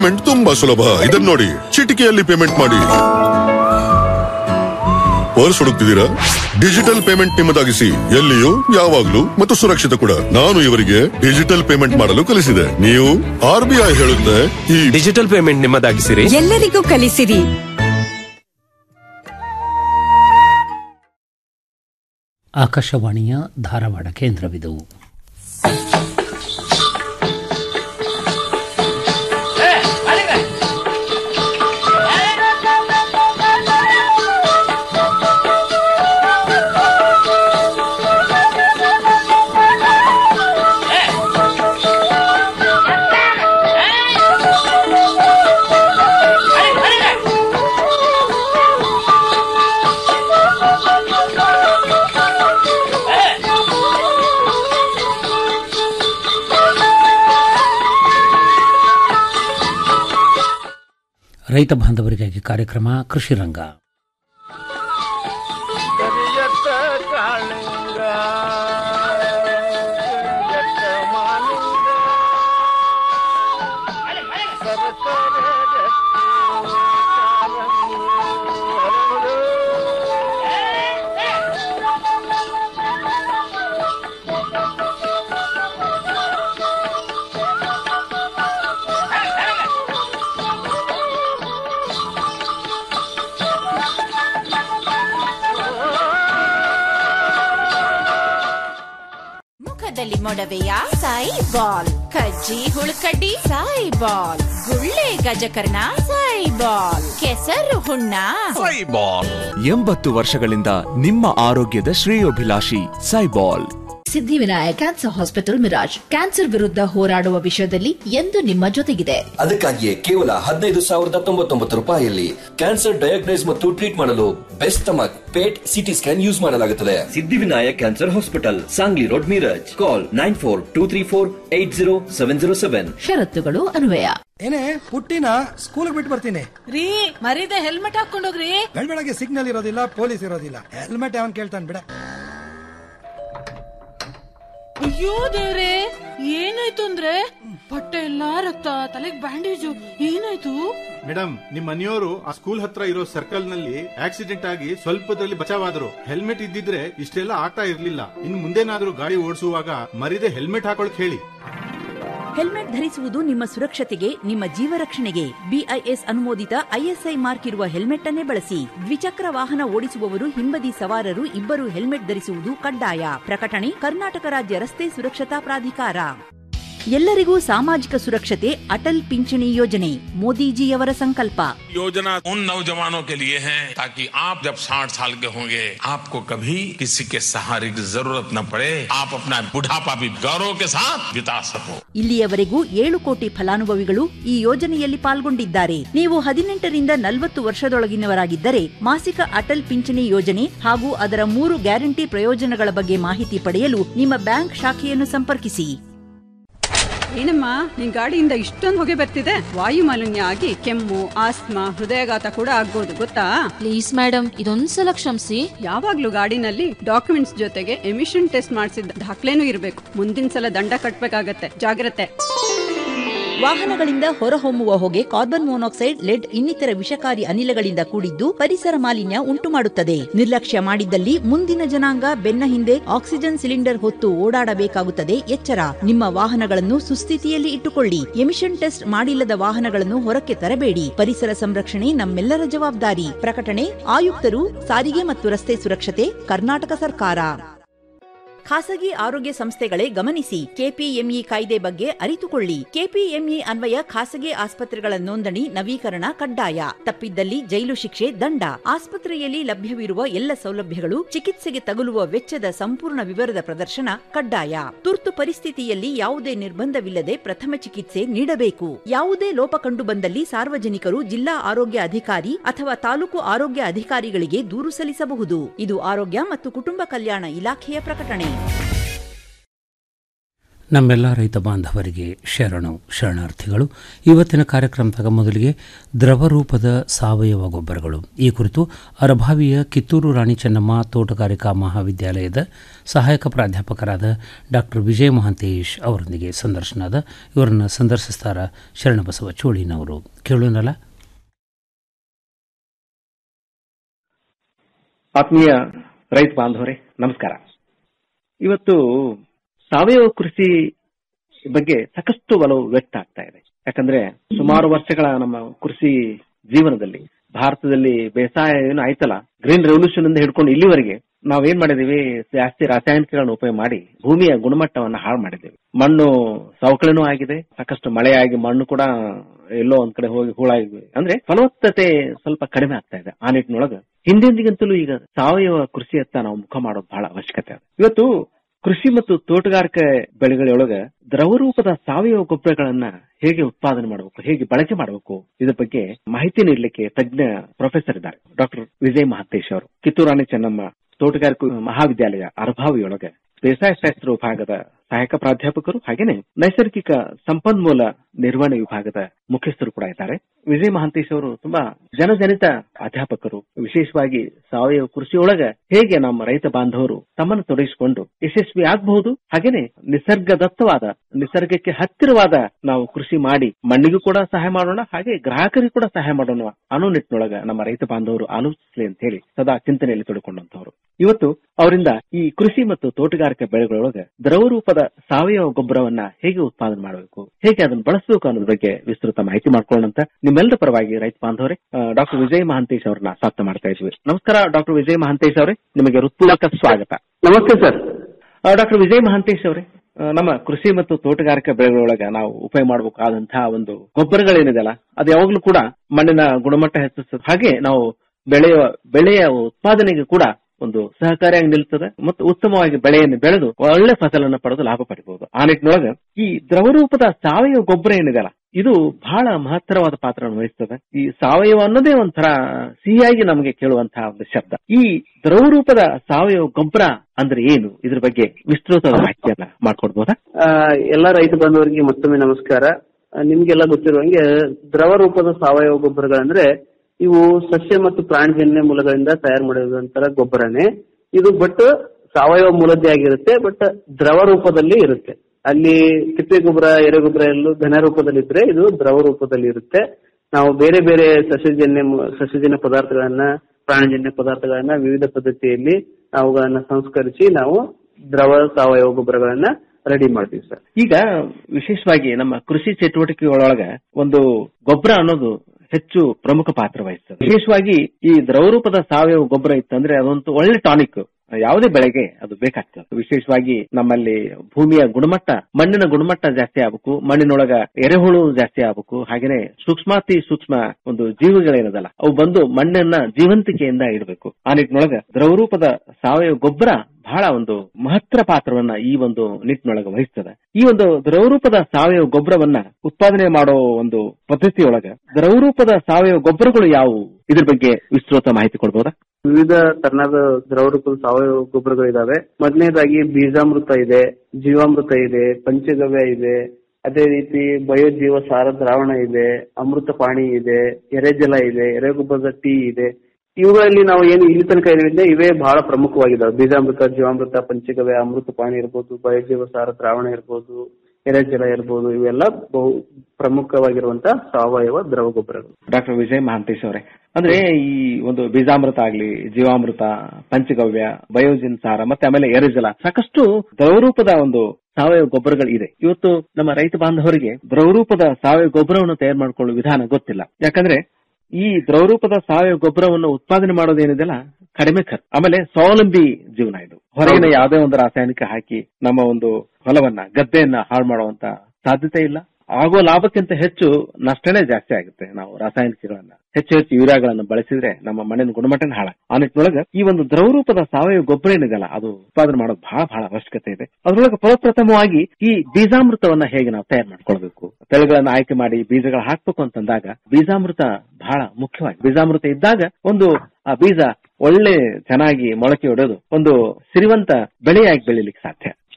Payment ತುಂಬಾ ಸುಲಭ ಇದನ್ನ ನೋಡಿ ಚಿಟಿಕೆಯಲ್ಲಿ ಪೇಮೆಂಟ್ ಮಾಡಿ ಪರ್ಸ್ ಹುಡುಕ್ತಿದ್ದೀರಾ ಡಿಜಿಟಲ್ ಪೇಮೆಂಟ್ ನಿಮ್ಮದಾಗಿಸಿ ಎಲ್ಲಿಯೂ ಯಾವಾಗ್ಲೂ ಮತ್ತು ಸುರಕ್ಷಿತ ಕೂಡ ನಾನು ಇವರಿಗೆ ಡಿಜಿಟಲ್ ಪೇಮೆಂಟ್ ಮಾಡಲು ಕಲಿಸಿದೆ ನೀವು ಆರ್ ಬಿ ಐ ಹೇಳುತ್ತೆ ಈ ಡಿಜಿಟಲ್ ಪೇಮೆಂಟ್ ನಿಮ್ಮದಾಗಿಸಿರಿ ಎಲ್ಲರಿಗೂ ಕಲಿಸಿರಿ ಆಕಾಶವಾಣಿಯ ಧಾರವಾಡ ಕೇಂದ್ರವಿದು ರೈತ ಬಾಂಧವರಿಗಾಗಿ ಕಾರ್ಯಕ್ರಮ ಕೃಷಿ ರಂಗ ಕರಿಯತ್ತ ಕಾಳಿಂಗ ಕರಿಯತ್ತ ಮಾಲಿಂಗ ಸರಸರ ಗಟ್ಟಿ ಕಾಲಂಗಿ ಹರಳು. ಮುಖದಲ್ಲಿ ಮೊಡವೆಯ ಸಾಯಿ ಬಾಲ್ ಕಜ್ಜಿ ಹುಳುಕಡ್ಡಿ ಸಾಯಿ ಬಾಲ್ ಗುಳ್ಳೆ ಗಜಕರ್ಣ ಸಾಯಿ ಬಾಲ್ ಕೆಸರು ಹುಣ್ಣ ಎಂಬತ್ತು ವರ್ಷಗಳಿಂದ ನಿಮ್ಮ ಆರೋಗ್ಯದ ಶ್ರೇಯೋಭಿಲಾಷಿ Saibol Siddhivinayak cancer hospital Miraj cancer ವಿರುದ್ಧ ಹೋರಾಡುವ ವಿಷಯದಲ್ಲಿ ಎಂದು ನಿಮ್ಮ ಜೊತೆಗಿದೆ ಅದಕ್ಕಾಗಿಯೇ ಕೇವಲ ಹದಿನೈದು ಸಾವಿರದ ತೊಂಬತ್ತೊಂಬತ್ತು ರೂಪಾಯಿಯಲ್ಲಿ ಕ್ಯಾನ್ಸರ್ ಡಯಾಗ್ನೈಸ್ ಮತ್ತು ಟ್ರೀಟ್ ಮಾಡಲು best stomach PET CT scan use ಮಾಡಲಾಗುತ್ತದೆ Siddhivinayak cancer hospital Sangli road Miraj call nine four two three four eight zero seven zero seven ಷರತ್ತುಗಳು ಅನ್ವಯ ಏನೇ ಪುಟ್ಟಿನ ಸ್ಕೂಲ್ ಬಿಟ್ಟು ಬರ್ತೀನಿ ರೀ ಮರೀದೆ ಹೆಲ್ಮೆಟ್ ಹಾಕೊಂಡೋಗ್ರಿ ಬೆಳಗ್ಗೆ ಸಿಗ್ನಲ್ ಇರೋದಿಲ್ಲ ಪೊಲೀಸ್ ಇರೋದಿಲ್ಲ ಹೆಲ್ಮೆಟ್ ಯಾವನ್ ಕೇಳ್ತಾನೆ ಬಿಡ ಅಯ್ಯೋ ದೇವ್ರೆ ಏನಾಯ್ತು ಅಂದ್ರೆ ಬಟ್ಟೆ ಎಲ್ಲಾ ರಕ್ತ ತಲೆಗ್ ಬ್ಯಾಂಡೇಜು ಏನಾಯ್ತು ಮೇಡಮ್ ನಿಮ್ ಮನೆಯವರು ಆ ಸ್ಕೂಲ್ ಹತ್ರ ಇರೋ ಸರ್ಕಲ್ ನಲ್ಲಿ ಆಕ್ಸಿಡೆಂಟ್ ಆಗಿ ಸ್ವಲ್ಪದಲ್ಲಿ ಬಚಾವಾದ್ರು ಹೆಲ್ಮೆಟ್ ಇದ್ದಿದ್ರೆ ಇಷ್ಟೆಲ್ಲ ಆಗ್ತಾ ಇರ್ಲಿಲ್ಲ ಇನ್ ಮುಂದೇನಾದ್ರೂ ಗಾಡಿ ಓಡಿಸುವಾಗ ಮರಿದೆ ಹೆಲ್ಮೆಟ್ ಹಾಕೊಳಕ್ ಹೇಳಿ ಹೆಲ್ಮೆಟ್ ಧರಿಸುವುದು ನಿಮ್ಮ ಸುರಕ್ಷತೆಗೆ ನಿಮ್ಮ ಜೀವ ರಕ್ಷಣೆಗೆ ಬಿಐಎಸ್ ಅನುಮೋದಿತ ಐಎಸ್ಐ ಮಾರ್ಕ್ ಇರುವ ಹೆಲ್ಮೆಟ್ ಅನ್ನೇ ಬಳಸಿ ದ್ವಿಚಕ್ರ ವಾಹನ ಓಡಿಸುವವರು ಹಿಂಬದಿ ಸವಾರರು ಇಬ್ಬರು ಹೆಲ್ಮೆಟ್ ಧರಿಸುವುದು ಕಡ್ಡಾಯ ಪ್ರಕಟಣೆ ಕರ್ನಾಟಕ ರಾಜ್ಯ ರಸ್ತೆ ಸುರಕ್ಷತಾ ಪ್ರಾಧಿಕಾರ ಎಲ್ಲರಿಗೂ ಸಾಮಾಜಿಕ ಸುರಕ್ಷತೆ ಅಟಲ್ ಪಿಂಚಣಿ ಯೋಜನೆ ಮೋದಿಜಿಯವರ ಸಂಕಲ್ಪ योजना उन नौजवानों के लिए है ताकि आप जब 60 साल के होंगे आपको कभी किसी के सहारे की जरूरत न पड़े आप अपना बुढ़ापा भी गौरव के साथ बिता सको ಇಲ್ಲಿಯವರೆಗೂ ಏಳು ಕೋಟಿ ಫಲಾನುಭವಿಗಳು ಈ ಯೋಜನೆಯಲ್ಲಿ ಪಾಲ್ಗೊಂಡಿದ್ದಾರೆ ನೀವು ಹದಿನೆಂಟರಿಂದ ನಲವತ್ತು ವರ್ಷದೊಳಗಿನವರಾಗಿದ್ದರೆ ಮಾಸಿಕ ಅಟಲ್ ಪಿಂಚಣಿ ಯೋಜನೆ ಹಾಗೂ ಅದರ ಮೂರು ಗ್ಯಾರಂಟಿ ಪ್ರಯೋಜನಗಳ ಬಗ್ಗೆ ಮಾಹಿತಿ ಪಡೆಯಲು ನಿಮ್ಮ ಬ್ಯಾಂಕ್ ಶಾಖೆಯನ್ನು ಸಂಪರ್ಕಿಸಿ ಏನಮ್ಮ ನಿನ್ ಗಾಡಿಯಿಂದ ಇಷ್ಟೊಂದು ಹೊಗೆ ಬರ್ತಿದೆ ವಾಯು ಮಾಲಿನ್ಯ ಆಗಿ ಕೆಮ್ಮು ಆಸ್ತಮಾ ಹೃದಯಾಘಾತ ಕೂಡ ಆಗ್ಬೋದು ಗೊತ್ತಾ ಪ್ಲೀಸ್ ಮೇಡಮ್ ಇದೊಂದ್ಸಲ ಕ್ಷಮಿಸಿ ಯಾವಾಗ್ಲೂ ಗಾಡಿನಲ್ಲಿ ಡಾಕ್ಯುಮೆಂಟ್ಸ್ ಜೊತೆಗೆ ಎಮಿಷನ್ ಟೆಸ್ಟ್ ಮಾಡಿಸಿದ ದಾಖಲೆನೂ ಇರಬೇಕು ಮುಂದಿನ ಸಲ ದಂಡ ಕಟ್ಬೇಕಾಗತ್ತೆ ಜಾಗ್ರತೆ ವಾಹನಗಳಿಂದ ಹೊರಹೊಮ್ಮುವ ಹೊಗೆ ಕಾರ್ಬನ್ ಮೊನಾಕ್ಸೈಡ್ ಲೆಡ್ ಇನ್ನಿತರ ವಿಷಕಾರಿ ಅನಿಲಗಳಿಂದ ಕೂಡಿದ್ದು ಪರಿಸರ ಮಾಲಿನ್ಯ ಉಂಟುಮಾಡುತ್ತದೆ ನಿರ್ಲಕ್ಷ್ಯ ಮಾಡಿದ್ದಲ್ಲಿ ಮುಂದಿನ ಜನಾಂಗ ಬೆನ್ನ ಹಿಂದೆ ಆಕ್ಸಿಜನ್ ಸಿಲಿಂಡರ್ ಹೊತ್ತು ಓಡಾಡಬೇಕಾಗುತ್ತದೆ ಎಚ್ಚರ ನಿಮ್ಮ ವಾಹನಗಳನ್ನು ಸುಸ್ಥಿತಿಯಲ್ಲಿ ಇಟ್ಟುಕೊಳ್ಳಿ ಎಮಿಷನ್ ಟೆಸ್ಟ್ ಮಾಡಿಲ್ಲದ ವಾಹನಗಳನ್ನು ಹೊರಕ್ಕೆ ತರಬೇಡಿ ಪರಿಸರ ಸಂರಕ್ಷಣೆ ನಮ್ಮೆಲ್ಲರ ಜವಾಬ್ದಾರಿ ಪ್ರಕಟಣೆ ಆಯುಕ್ತರು ಸಾರಿಗೆ ಮತ್ತು ರಸ್ತೆ ಸುರಕ್ಷತೆ ಕರ್ನಾಟಕ ಸರ್ಕಾರ ಖಾಸಗಿ ಆರೋಗ್ಯ ಸಂಸ್ಥೆಗಳೇ ಗಮನಿಸಿ ಕೆಪಿಎಂಇ ಕಾಯ್ದೆ ಬಗ್ಗೆ ಅರಿತುಕೊಳ್ಳಿ ಕೆಪಿಎಂಇ ಅನ್ವಯ ಖಾಸಗಿ ಆಸ್ಪತ್ರೆಗಳ ನೋಂದಣಿ ನವೀಕರಣ ಕಡ್ಡಾಯ ತಪ್ಪಿದ್ದಲ್ಲಿ ಜೈಲು ಶಿಕ್ಷೆ ದಂಡ ಆಸ್ಪತ್ರೆಯಲ್ಲಿ ಲಭ್ಯವಿರುವ ಎಲ್ಲ ಸೌಲಭ್ಯಗಳು ಚಿಕಿತ್ಸೆಗೆ ತಗುಲುವ ವೆಚ್ಚದ ಸಂಪೂರ್ಣ ವಿವರದ ಪ್ರದರ್ಶನ ಕಡ್ಡಾಯ ತುರ್ತು ಪರಿಸ್ಥಿತಿಯಲ್ಲಿ ಯಾವುದೇ ನಿರ್ಬಂಧವಿಲ್ಲದೆ ಪ್ರಥಮ ಚಿಕಿತ್ಸೆ ನೀಡಬೇಕು ಯಾವುದೇ ಲೋಪ ಕಂಡು ಬಂದಲ್ಲಿ ಸಾರ್ವಜನಿಕರು ಜಿಲ್ಲಾ ಆರೋಗ್ಯ ಅಧಿಕಾರಿ ಅಥವಾ ತಾಲೂಕು ಆರೋಗ್ಯ ಅಧಿಕಾರಿಗಳಿಗೆ ದೂರು ಸಲ್ಲಿಸಬಹುದು ಇದು ಆರೋಗ್ಯ ಮತ್ತು ಕುಟುಂಬ ಕಲ್ಯಾಣ ಇಲಾಖೆಯ ಪ್ರಕಟಣೆ ನಮ್ಮೆಲ್ಲ ರೈತ ಬಾಂಧವರಿಗೆ ಶರಣು ಶರಣಾರ್ಥಿಗಳು ಇವತ್ತಿನ ಕಾರ್ಯಕ್ರಮದಾಗ ಮೊದಲಿಗೆ ದ್ರವ ರೂಪದ ಸಾವಯವ ಗೊಬ್ಬರಗಳು ಈ ಕುರಿತು ಅರಭಾವಿಯ ಕಿತ್ತೂರು ರಾಣಿ ಚೆನ್ನಮ್ಮ ತೋಟಗಾರಿಕಾ ಮಹಾವಿದ್ಯಾಲಯದ ಸಹಾಯಕ ಪ್ರಾಧ್ಯಾಪಕರಾದ ಡಾಕ್ಟರ್ ವಿಜಯ ಮಹಾಂತೇಶ್ ಅವರೊಂದಿಗೆ ಸಂದರ್ಶನದ ಇವರನ್ನು ಸಂದರ್ಶಿಸ್ತಾರ ಶರಣಬಸವ ಚೋಳಿನವರು ಕೇಳೋಣಲ್ಲ ಆತ್ಮೀಯ ರೈತ ಬಾಂಧವರೇ ನಮಸ್ಕಾರ ಇವತ್ತು ಸಾವಯವ ಕೃಷಿ ಬಗ್ಗೆ ಸಾಕಷ್ಟು ಒಲವು ವ್ಯಕ್ತ ಆಗ್ತಾ ಇದೆ ಯಾಕಂದ್ರೆ ಸುಮಾರು ವರ್ಷಗಳ ನಮ್ಮ ಕೃಷಿ ಜೀವನದಲ್ಲಿ ಭಾರತದಲ್ಲಿ ಬೇಸಾಯ ಏನು ಆಯ್ತಲ್ಲ ಗ್ರೀನ್ ರೆವಲ್ಯೂಷನ್ ಇಂದ ಹಿಡ್ಕೊಂಡು ಇಲ್ಲಿವರೆಗೆ ನಾವೇನ್ ಮಾಡಿದೀವಿ ಜಾಸ್ತಿ ರಾಸಾಯನಿಕಗಳನ್ನು ಉಪಯೋಗ ಮಾಡಿ ಭೂಮಿಯ ಗುಣಮಟ್ಟವನ್ನ ಹಾಳು ಮಾಡಿದ್ದೇವೆ ಮಣ್ಣು ಸವಕಳಿನೂ ಆಗಿದೆ ಸಾಕಷ್ಟು ಮಳೆಯಾಗಿ ಮಣ್ಣು ಕೂಡ ಎಲ್ಲೋ ಒಂದ್ ಕಡೆ ಹೋಗಿ ಹೂಳಾಗಿ ಅಂದ್ರೆ ಫಲವತ್ತತೆ ಸ್ವಲ್ಪ ಕಡಿಮೆ ಆಗ್ತಾ ಇದೆ ಆ ನಿಟ್ಟಿನೊಳಗ ಹಿಂದೆಂದಿಗಂತಲೂ ಈಗ ಸಾವಯವ ಕೃಷಿಯತ್ತ ನಾವು ಮುಖ ಮಾಡೋದು ಬಹಳ ಅವಶ್ಯಕತೆ ಇದೆ ಇವತ್ತು ಕೃಷಿ ಮತ್ತು ತೋಟಗಾರಿಕೆ ಬೆಳೆಗಳೊಳಗ ದ್ರವ ರೂಪದ ಸಾವಯವ ಗೊಬ್ಬರಗಳನ್ನ ಹೇಗೆ ಉತ್ಪಾದನೆ ಮಾಡಬೇಕು ಹೇಗೆ ಬಳಕೆ ಮಾಡಬೇಕು ಇದ್ರ ಬಗ್ಗೆ ಮಾಹಿತಿ ನೀಡಲಿಕ್ಕೆ ತಜ್ಞ ಪ್ರೊಫೆಸರ್ ಇದ್ದಾರೆ ಡಾಕ್ಟರ್ ವಿಜಯ್ ಮಹಾಂತೇಶ್ ಅವರು ಕಿತ್ತೂರಾಣಿ ಚೆನ್ನಮ್ಮ ತೋಟಗಾರಿಕೆ ಮಹಾವಿದ್ಯಾಲಯ ಅರಭಾವಿಯೊಳಗ ಬೇಸಾಯ ಶಾಸ್ತ್ರ ವಿಭಾಗದ ಸಹಾಯಕ ಪ್ರಾಧ್ಯಾಪಕರು ಹಾಗೇನೆ ನೈಸರ್ಗಿಕ ಸಂಪನ್ಮೂಲ ನಿರ್ವಹಣೆ ವಿಭಾಗದ ಮುಖ್ಯಸ್ಥರು ಕೂಡ ಇದ್ದಾರೆ ವಿಜಯ್ ಮಹಾಂತೇಶ್ ಅವರು ತುಂಬಾ ಜನಜನಿತ ಅಧ್ಯಾಪಕರು ವಿಶೇಷವಾಗಿ ಸಾವಯವ ಕೃಷಿಯೊಳಗ ಹೇಗೆ ನಮ್ಮ ರೈತ ಬಾಂಧವರು ತಮ್ಮನ್ನು ತೊಡಗಿಸಿಕೊಂಡು ಯಶಸ್ವಿ ಆಗಬಹುದು ಹಾಗೇನೆ ನಿಸರ್ಗದತ್ತವಾದ ನಿಸರ್ಗಕ್ಕೆ ಹತ್ತಿರವಾದ ನಾವು ಕೃಷಿ ಮಾಡಿ ಮಣ್ಣಿಗೂ ಕೂಡ ಸಹಾಯ ಮಾಡೋಣ ಹಾಗೆ ಗ್ರಾಹಕರಿಗೂ ಕೂಡ ಸಹಾಯ ಮಾಡೋಣ ಅನ್ನೋ ನಿಟ್ಟಿನೊಳಗ ನಮ್ಮ ರೈತ ಬಾಂಧವರು ಆಲೋಚಿಸಲಿ ಅಂತ ಹೇಳಿ ಸದಾ ಚಿಂತನೆಯಲ್ಲಿ ತೊಡಕೊಂಡಂತವರು ಇವತ್ತು ಅವರಿಂದ ಈ ಕೃಷಿ ಮತ್ತು ತೋಟಗಾರಿಕೆ ಬೆಳೆಗಳೊಳಗ ದ್ರವ ರೂಪದ ಸಾವಯವ ಗೊಬ್ಬರವನ್ನ ಹೇಗೆ ಉತ್ಪಾದನೆ ಮಾಡಬೇಕು ಹೇಗೆ ಅದನ್ನು ಬಳಸಬೇಕು ಅನ್ನೋದ್ರ ಬಗ್ಗೆ ವಿಸ್ತೃತ ಮಾಹಿತಿ ಮಾಡ್ಕೊಳ್ಳೋಣಂತ ನಿಮ್ಮೆಲ್ಲರ ಪರವಾಗಿ ರೈತ ಬಾಂಧವರೇ ಡಾಕ್ಟರ್ ವಿಜಯ್ ಮಹಾಂತೇಶ್ ಅವರನ್ನ ಸ್ವಾಗತ ಮಾಡ್ತಾ ಇದ್ವಿ ನಮಸ್ಕಾರ ಡಾಕ್ಟರ್ ವಿಜಯ್ ಮಹಾಂತೇಶ್ ಅವರೇ ನಿಮಗೆ ಹೃತ್ಪೂರ್ವಕ ಸ್ವಾಗತ ನಮಸ್ತೆ ಸರ್ ಡಾಕ್ಟರ್ ವಿಜಯ್ ಮಹಾಂತೇಶ್ ಅವರೇ ಆ, ನಮ್ಮ ಕೃಷಿ ಮತ್ತು ತೋಟಗಾರಿಕೆ ಬೆಳೆಗಳೊಳಗ ನಾವು ಉಪಯೋಗ ಮಾಡಬೇಕಾದಂತಹ ಒಂದು ಗೊಬ್ಬರಗಳೇನಿದೆಯಲ್ಲ ಅದು ಯಾವಾಗ್ಲೂ ಕೂಡ ಮಣ್ಣಿನ ಗುಣಮಟ್ಟ ಹೆಚ್ಚಿಸ್ತದೆ ಹಾಗೆ ನಾವು ಬೆಳೆಯ ಬೆಳೆಯ ಉತ್ಪಾದನೆಗೆ ಕೂಡ ಒಂದು ಸಹಕಾರಿಯಾಗಿ ನಿಲ್ತದೆ ಮತ್ತು ಉತ್ತಮವಾಗಿ ಬೆಳೆಯನ್ನು ಬೆಳೆದು ಒಳ್ಳೆ ಫಸಲನ್ನು ಪಡೆದು ಲಾಭ ಪಡಿಬಹುದು ಆ ನಿಟ್ಟಿನೊಳಗ ಈ ದ್ರವರೂಪದ ಸಾವಯವ ಗೊಬ್ಬರ ಏನಿದೆಯಲ್ಲ ಇದು ಬಹಳ ಮಹತ್ತರವಾದ ಪಾತ್ರವನ್ನು ವಹಿಸ್ತದೆ ಈ ಸಾವಯವ ಅನ್ನೋದೇ ಒಂಥರ ಸಿಹಿಯಾಗಿ ನಮಗೆ ಕೇಳುವಂತಹ ಒಂದು ಶಬ್ದ ಈ ದ್ರವರೂಪದ ಸಾವಯವ ಗೊಬ್ಬರ ಅಂದ್ರೆ ಏನು ಇದ್ರ ಬಗ್ಗೆ ವಿಸ್ತೃತ ಮಾಹಿತಿಯನ್ನ ಮಾಡ್ಕೊಡ್ಬೋದಾ ಆ, ಎಲ್ಲ ರೈತ ಬಾಂಧವರಿಗೆ ಮತ್ತೊಮ್ಮೆ ನಮಸ್ಕಾರ ಆ, ನಿಮ್ಗೆಲ್ಲ ಗೊತ್ತಿರುವಂಗೆ ದ್ರವ ರೂಪದ ಸಾವಯವ ಗೊಬ್ಬರಗಳಂದ್ರೆ ಇವು ಸಸ್ಯ ಮತ್ತು ಪ್ರಾಣಿಜನ್ಯ ಮೂಲಗಳಿಂದ ತಯಾರು ಮಾಡಿರುವಂತಹ ಗೊಬ್ಬರನೇ ಇದು ಬಟ್ ಸಾವಯವ ಮೂಲದ್ದೇ ಆಗಿರುತ್ತೆ ಬಟ್ ದ್ರವ ರೂಪದಲ್ಲಿ ಇರುತ್ತೆ ಅಲ್ಲಿ ತಿಪ್ಪೆ ಗೊಬ್ಬರ ಎರೆಗೊಬ್ಬರ ಎಲ್ಲೂ ಘನ ರೂಪದಲ್ಲಿ ಇದ್ರೆ ಇದು ದ್ರವ ರೂಪದಲ್ಲಿ ಇರುತ್ತೆ ನಾವು ಬೇರೆ ಬೇರೆ ಸಸ್ಯಜನ್ಯ ಮೂ- ಸಸ್ಯಜನ್ಯ ಪದಾರ್ಥಗಳನ್ನ ಪ್ರಾಣಿಜನ್ಯ ಪದಾರ್ಥಗಳನ್ನ ವಿವಿಧ ಪದ್ಧತಿಯಲ್ಲಿ ಅವುಗಳನ್ನ ಸಂಸ್ಕರಿಸಿ ನಾವು ದ್ರವ ಸಾವಯವ ಗೊಬ್ಬರಗಳನ್ನ ರೆಡಿ ಮಾಡ್ತೀವಿ ಸರ್ ಈಗ ವಿಶೇಷವಾಗಿ ನಮ್ಮ ಕೃಷಿ ಚಟುವಟಿಕೆಗಳೊಳಗ ಒಂದು ಗೊಬ್ಬರ ಅನ್ನೋದು ಹೆಚ್ಚು ಪ್ರಮುಖ ಪಾತ್ರ ವಹಿಸ್ತದೆ ವಿಶೇಷವಾಗಿ ಈ ದ್ರವರೂಪದ ಸಾವಯವ ಗೊಬ್ಬರ ಇತ್ತಂದ್ರೆ ಅದೊಂದು ಒಳ್ಳೆ ಟಾನಿಕ್ ಯಾವುದೇ ಬೆಳೆಗೆ ಅದು ಬೇಕಾಗ್ತದೆ ವಿಶೇಷವಾಗಿ ನಮ್ಮಲ್ಲಿ ಭೂಮಿಯ ಗುಣಮಟ್ಟ ಮಣ್ಣಿನ ಗುಣಮಟ್ಟ ಜಾಸ್ತಿ ಆಗ್ಬೇಕು ಮಣ್ಣಿನೊಳಗ ಎರೆಹುಳು ಜಾಸ್ತಿ ಆಗ್ಬೇಕು ಹಾಗೇನೆ ಸೂಕ್ಷ್ಮಾತಿ ಸೂಕ್ಷ್ಮ ಒಂದು ಜೀವಿಗಳೇನದಲ್ಲ ಅವು ಬಂದು ಮಣ್ಣನ್ನ ಜೀವಂತಿಕೆಯಿಂದ ಇಡಬೇಕು ಆ ನಿಟ್ಟಿನೊಳಗ ದ್ರವರೂಪದ ಸಾವಯವ ಗೊಬ್ಬರ ಬಹಳ ಒಂದು ಮಹತ್ತರ ಪಾತ್ರವನ್ನ ಈ ಒಂದು ನಿಟ್ಟಿನೊಳಗೆ ವಹಿಸ್ತದೆ ಈ ಒಂದು ದ್ರವರೂಪದ ಸಾವಯವ ಗೊಬ್ಬರವನ್ನ ಉತ್ಪಾದನೆ ಮಾಡೋ ಒಂದು ಪದ್ಧತಿಯೊಳಗ ದ್ರವರೂಪದ ಸಾವಯವ ಗೊಬ್ಬರಗಳು ಯಾವುವು ಇದ್ರ ಬಗ್ಗೆ ವಿಸ್ತೃತ ಮಾಹಿತಿ ಕೊಡ್ಬೋದಾ ವಿವಿಧ ತರನಾದ ದ್ರವ ರೂಪದ ಸಾವಯವ ಗೊಬ್ಬರಗಳಿದಾವೆ ಮೊದಲನೇದಾಗಿ ಬೀಜಾಮೃತ ಇದೆ ಜೀವಾಮೃತ ಇದೆ ಪಂಚಗವ್ಯ ಇದೆ ಅದೇ ರೀತಿ ಬಯೋಜೀವ ಸಾರ ದ್ರಾವಣ ಇದೆ ಅಮೃತ ಪಾಣಿ ಇದೆ ಎರೆಜಲ ಇದೆ ಎರೆಗೊಬ್ಬರದ ಟೀ ಇದೆ ಇವುಗಳಲ್ಲಿ ನಾವು ಏನು ಇಲ್ಲಿ ತನಕ ಹೇಳಿದ್ರೆ ಇವೇ ಬಹಳ ಪ್ರಮುಖವಾಗಿದ್ದಾವೆ ಬೀಜಾಮೃತ ಜೀವಾಮೃತ ಪಂಚಗವ್ಯ ಅಮೃತ ಪಾಣಿ ಇರ್ಬೋದು ಬಯೋಜೀವ ಸಾರ ದ್ರಾವಣ ಇರ್ಬೋದು ಎರೆಜಲ ಇರ್ಬೋದು ಇವೆಲ್ಲ ಬಹು ಪ್ರಮುಖವಾಗಿರುವಂತಹ ಸಾವಯವ ದ್ರವ ಗೊಬ್ಬರಗಳು ಡಾಕ್ಟರ್ ವಿಜಯ್ ಮಹಾಂತೇಶ್ ಅವರೇ ಅಂದ್ರೆ ಈ ಒಂದು ಬೀಜಾಮೃತ ಆಗ್ಲಿ ಜೀವಾಮೃತ ಪಂಚಗವ್ಯ ಬಯೋಜಿನ್ ಸಾರ ಮತ್ತೆ ಆಮೇಲೆ ಎರೆಜಲ ಸಾಕಷ್ಟು ದ್ರವರೂಪದ ಒಂದು ಸಾವಯವ ಗೊಬ್ಬರಗಳು ಇದೆ ಇವತ್ತು ನಮ್ಮ ರೈತ ಬಾಂಧವರಿಗೆ ದ್ರವರೂಪದ ಸಾವಯವ ಗೊಬ್ಬರವನ್ನು ತಯಾರು ಮಾಡಿಕೊಳ್ಳುವ ವಿಧಾನ ಗೊತ್ತಿಲ್ಲ ಯಾಕಂದ್ರೆ ಈ ದ್ರವರೂಪದ ಸಾವಯವ ಗೊಬ್ಬರವನ್ನು ಉತ್ಪಾದನೆ ಮಾಡೋದೇನಿದೆಯಲ್ಲ ಕಡಿಮೆ ಖರ್ಚು ಆಮೇಲೆ ಸ್ವಾವಲಂಬಿ ಜೀವನ ಇದು ಹೊರಗಿನ ಯಾವುದೇ ಒಂದು ರಾಸಾಯನಿಕ ಹಾಕಿ ನಮ್ಮ ಒಂದು ಹೊಲವನ್ನ ಗದ್ದೆಯನ್ನ ಹಾಳು ಮಾಡುವಂತ ಸಾಧ್ಯತೆ ಇಲ್ಲ ಆಗೋ ಲಾಭಕ್ಕಿಂತ ಹೆಚ್ಚು ನಷ್ಟನೇ ಜಾಸ್ತಿ ಆಗುತ್ತೆ ನಾವು ರಾಸಾಯನಿಕಗಳನ್ನ ಹೆಚ್ಚು ಹೆಚ್ಚು ಯೂರಿಯಾಗಳನ್ನ ಬಳಸಿದ್ರೆ ನಮ್ಮ ಮಣ್ಣಿನ ಗುಣಮಟ್ಟನ ಹಾಳ ಆ ನಿಟ್ಟಿನೊಳಗ ಈ ಒಂದು ದ್ರವರೂಪದ ಸಾವಯವ ಗೊಬ್ಬರ ಏನಿದೆಯಲ್ಲ ಅದು ಉತ್ಪಾದನೆ ಮಾಡೋದು ಬಹಳ ಬಹಳ ಅವಶ್ಯಕತೆ ಇದೆ ಅದ್ರೊಳಗೆ ಪ್ರಪ್ರಥಮವಾಗಿ ಈ ಬೀಜಾಮೃತವನ್ನ ಹೇಗೆ ನಾವು ತಯಾರು ಮಾಡ್ಕೊಳ್ಬೇಕು ತಳಿಗಳನ್ನ ಆಯ್ಕೆ ಮಾಡಿ ಬೀಜಗಳು ಹಾಕ್ಬೇಕು ಅಂತಂದಾಗ ಬೀಜಾಮೃತ ಬಹಳ ಮುಖ್ಯವಾಗಿ ಬೀಜಾಮೃತ ಇದ್ದಾಗ ಒಂದು ಆ ಬೀಜ ಒಳ್ಳೆ ಚೆನ್ನಾಗಿ ಮೊಳಕೆ ಹೊಡೆದು ಒಂದು ಸಿರಿವಂತ ಬೆಳೆಯಾಗಿ ಬೆಳಿಲಿಕ್ಕೆ ಸಾಧ್ಯ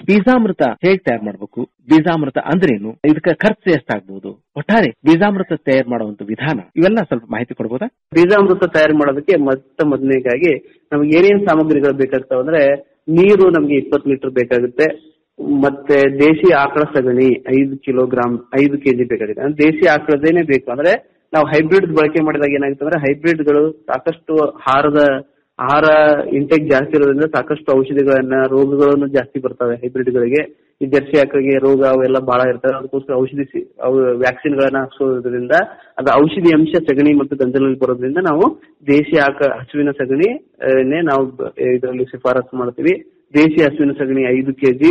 ಬೀಜಾಮೃತ ಹೇಗ್ ತಯಾರು ಮಾಡ್ಬೇಕು ಬೀಜಾಮೃತ ಅಂದ್ರೇನು ಇದಕ್ಕೆ ಖರ್ಚು ಎಷ್ಟಾಗ್ಬಹುದು ಒಟ್ಟಾರೆ ಬೀಜಾಮೃತ ತಯಾರು ಮಾಡುವಂತ ವಿಧಾನ ಇವೆಲ್ಲ ಸ್ವಲ್ಪ ಮಾಹಿತಿ ಕೊಡ್ಬೋದಾ ಬೀಜಾಮೃತ ತಯಾರು ಮಾಡೋದಕ್ಕೆ ಮೊತ್ತ ಮೊದಲನೇಗಾಗಿ ನಮ್ಗೆ ಏನೇನ್ ಸಾಮಗ್ರಿಗಳು ಬೇಕಾಗ್ತಾವ ಅಂದ್ರೆ ನೀರು ನಮ್ಗೆ ಇಪ್ಪತ್ತು ಲೀಟರ್ ಬೇಕಾಗುತ್ತೆ ಮತ್ತೆ ದೇಶಿ ಆಕಳ ಸಗಣಿ ಐದು ಕಿಲೋಗ್ರಾಮ್ ಐದು ಕೆಜಿ ಬೇಕಾಗುತ್ತೆ ಅಂದ್ರೆ ದೇಶಿ ಆಕಳದೇನೆ ಬೇಕು ಅಂದ್ರೆ ನಾವು ಹೈಬ್ರಿಡ್ ಬಳಕೆ ಮಾಡಿದಾಗ ಏನಾಗುತ್ತೆ ಅಂದ್ರೆ ಹೈಬ್ರಿಡ್ಗಳು ಸಾಕಷ್ಟು ಆಹಾರದ ಆಹಾರ ಇಂಟೇಕ್ ಜಾಸ್ತಿ ಇರೋದ್ರಿಂದ ಸಾಕಷ್ಟು ಔಷಧಿಗಳನ್ನ ರೋಗಗಳನ್ನು ಜಾಸ್ತಿ ಬರ್ತವೆ ಹೈಬ್ರಿಡ್ ಗಳಿಗೆ ಈ ಜರ್ಸಿ ಆಕಳಿಗೆ ರೋಗ ಅವೆಲ್ಲ ಬಹಳ ಇರ್ತವೆ ಅದಕ್ಕೋಸ್ಕರ ಔಷಧಿ ಸಿ- ಅವು ವ್ಯಾಕ್ಸಿನ್ ಗಳನ್ನ ಹಾಕ್ಸೋದ್ರಿಂದ ಅದು ಔಷಧಿ ಅಂಶ ಸಗಣಿ ಮತ್ತು ಗಂಜಲಲ್ಲಿ ಬರೋದ್ರಿಂದ ನಾವು ದೇಶಿ ಆಕ ಹಸುವಿನ ಸಗಣಿ ಆ, ನೇ ನಾವು ಇದರಲ್ಲಿ ಶಿಫಾರಸು ಮಾಡ್ತೀವಿ ದೇಶಿ ಹಸುವಿನ ಸಗಣಿ ಐದು ಕೆಜಿ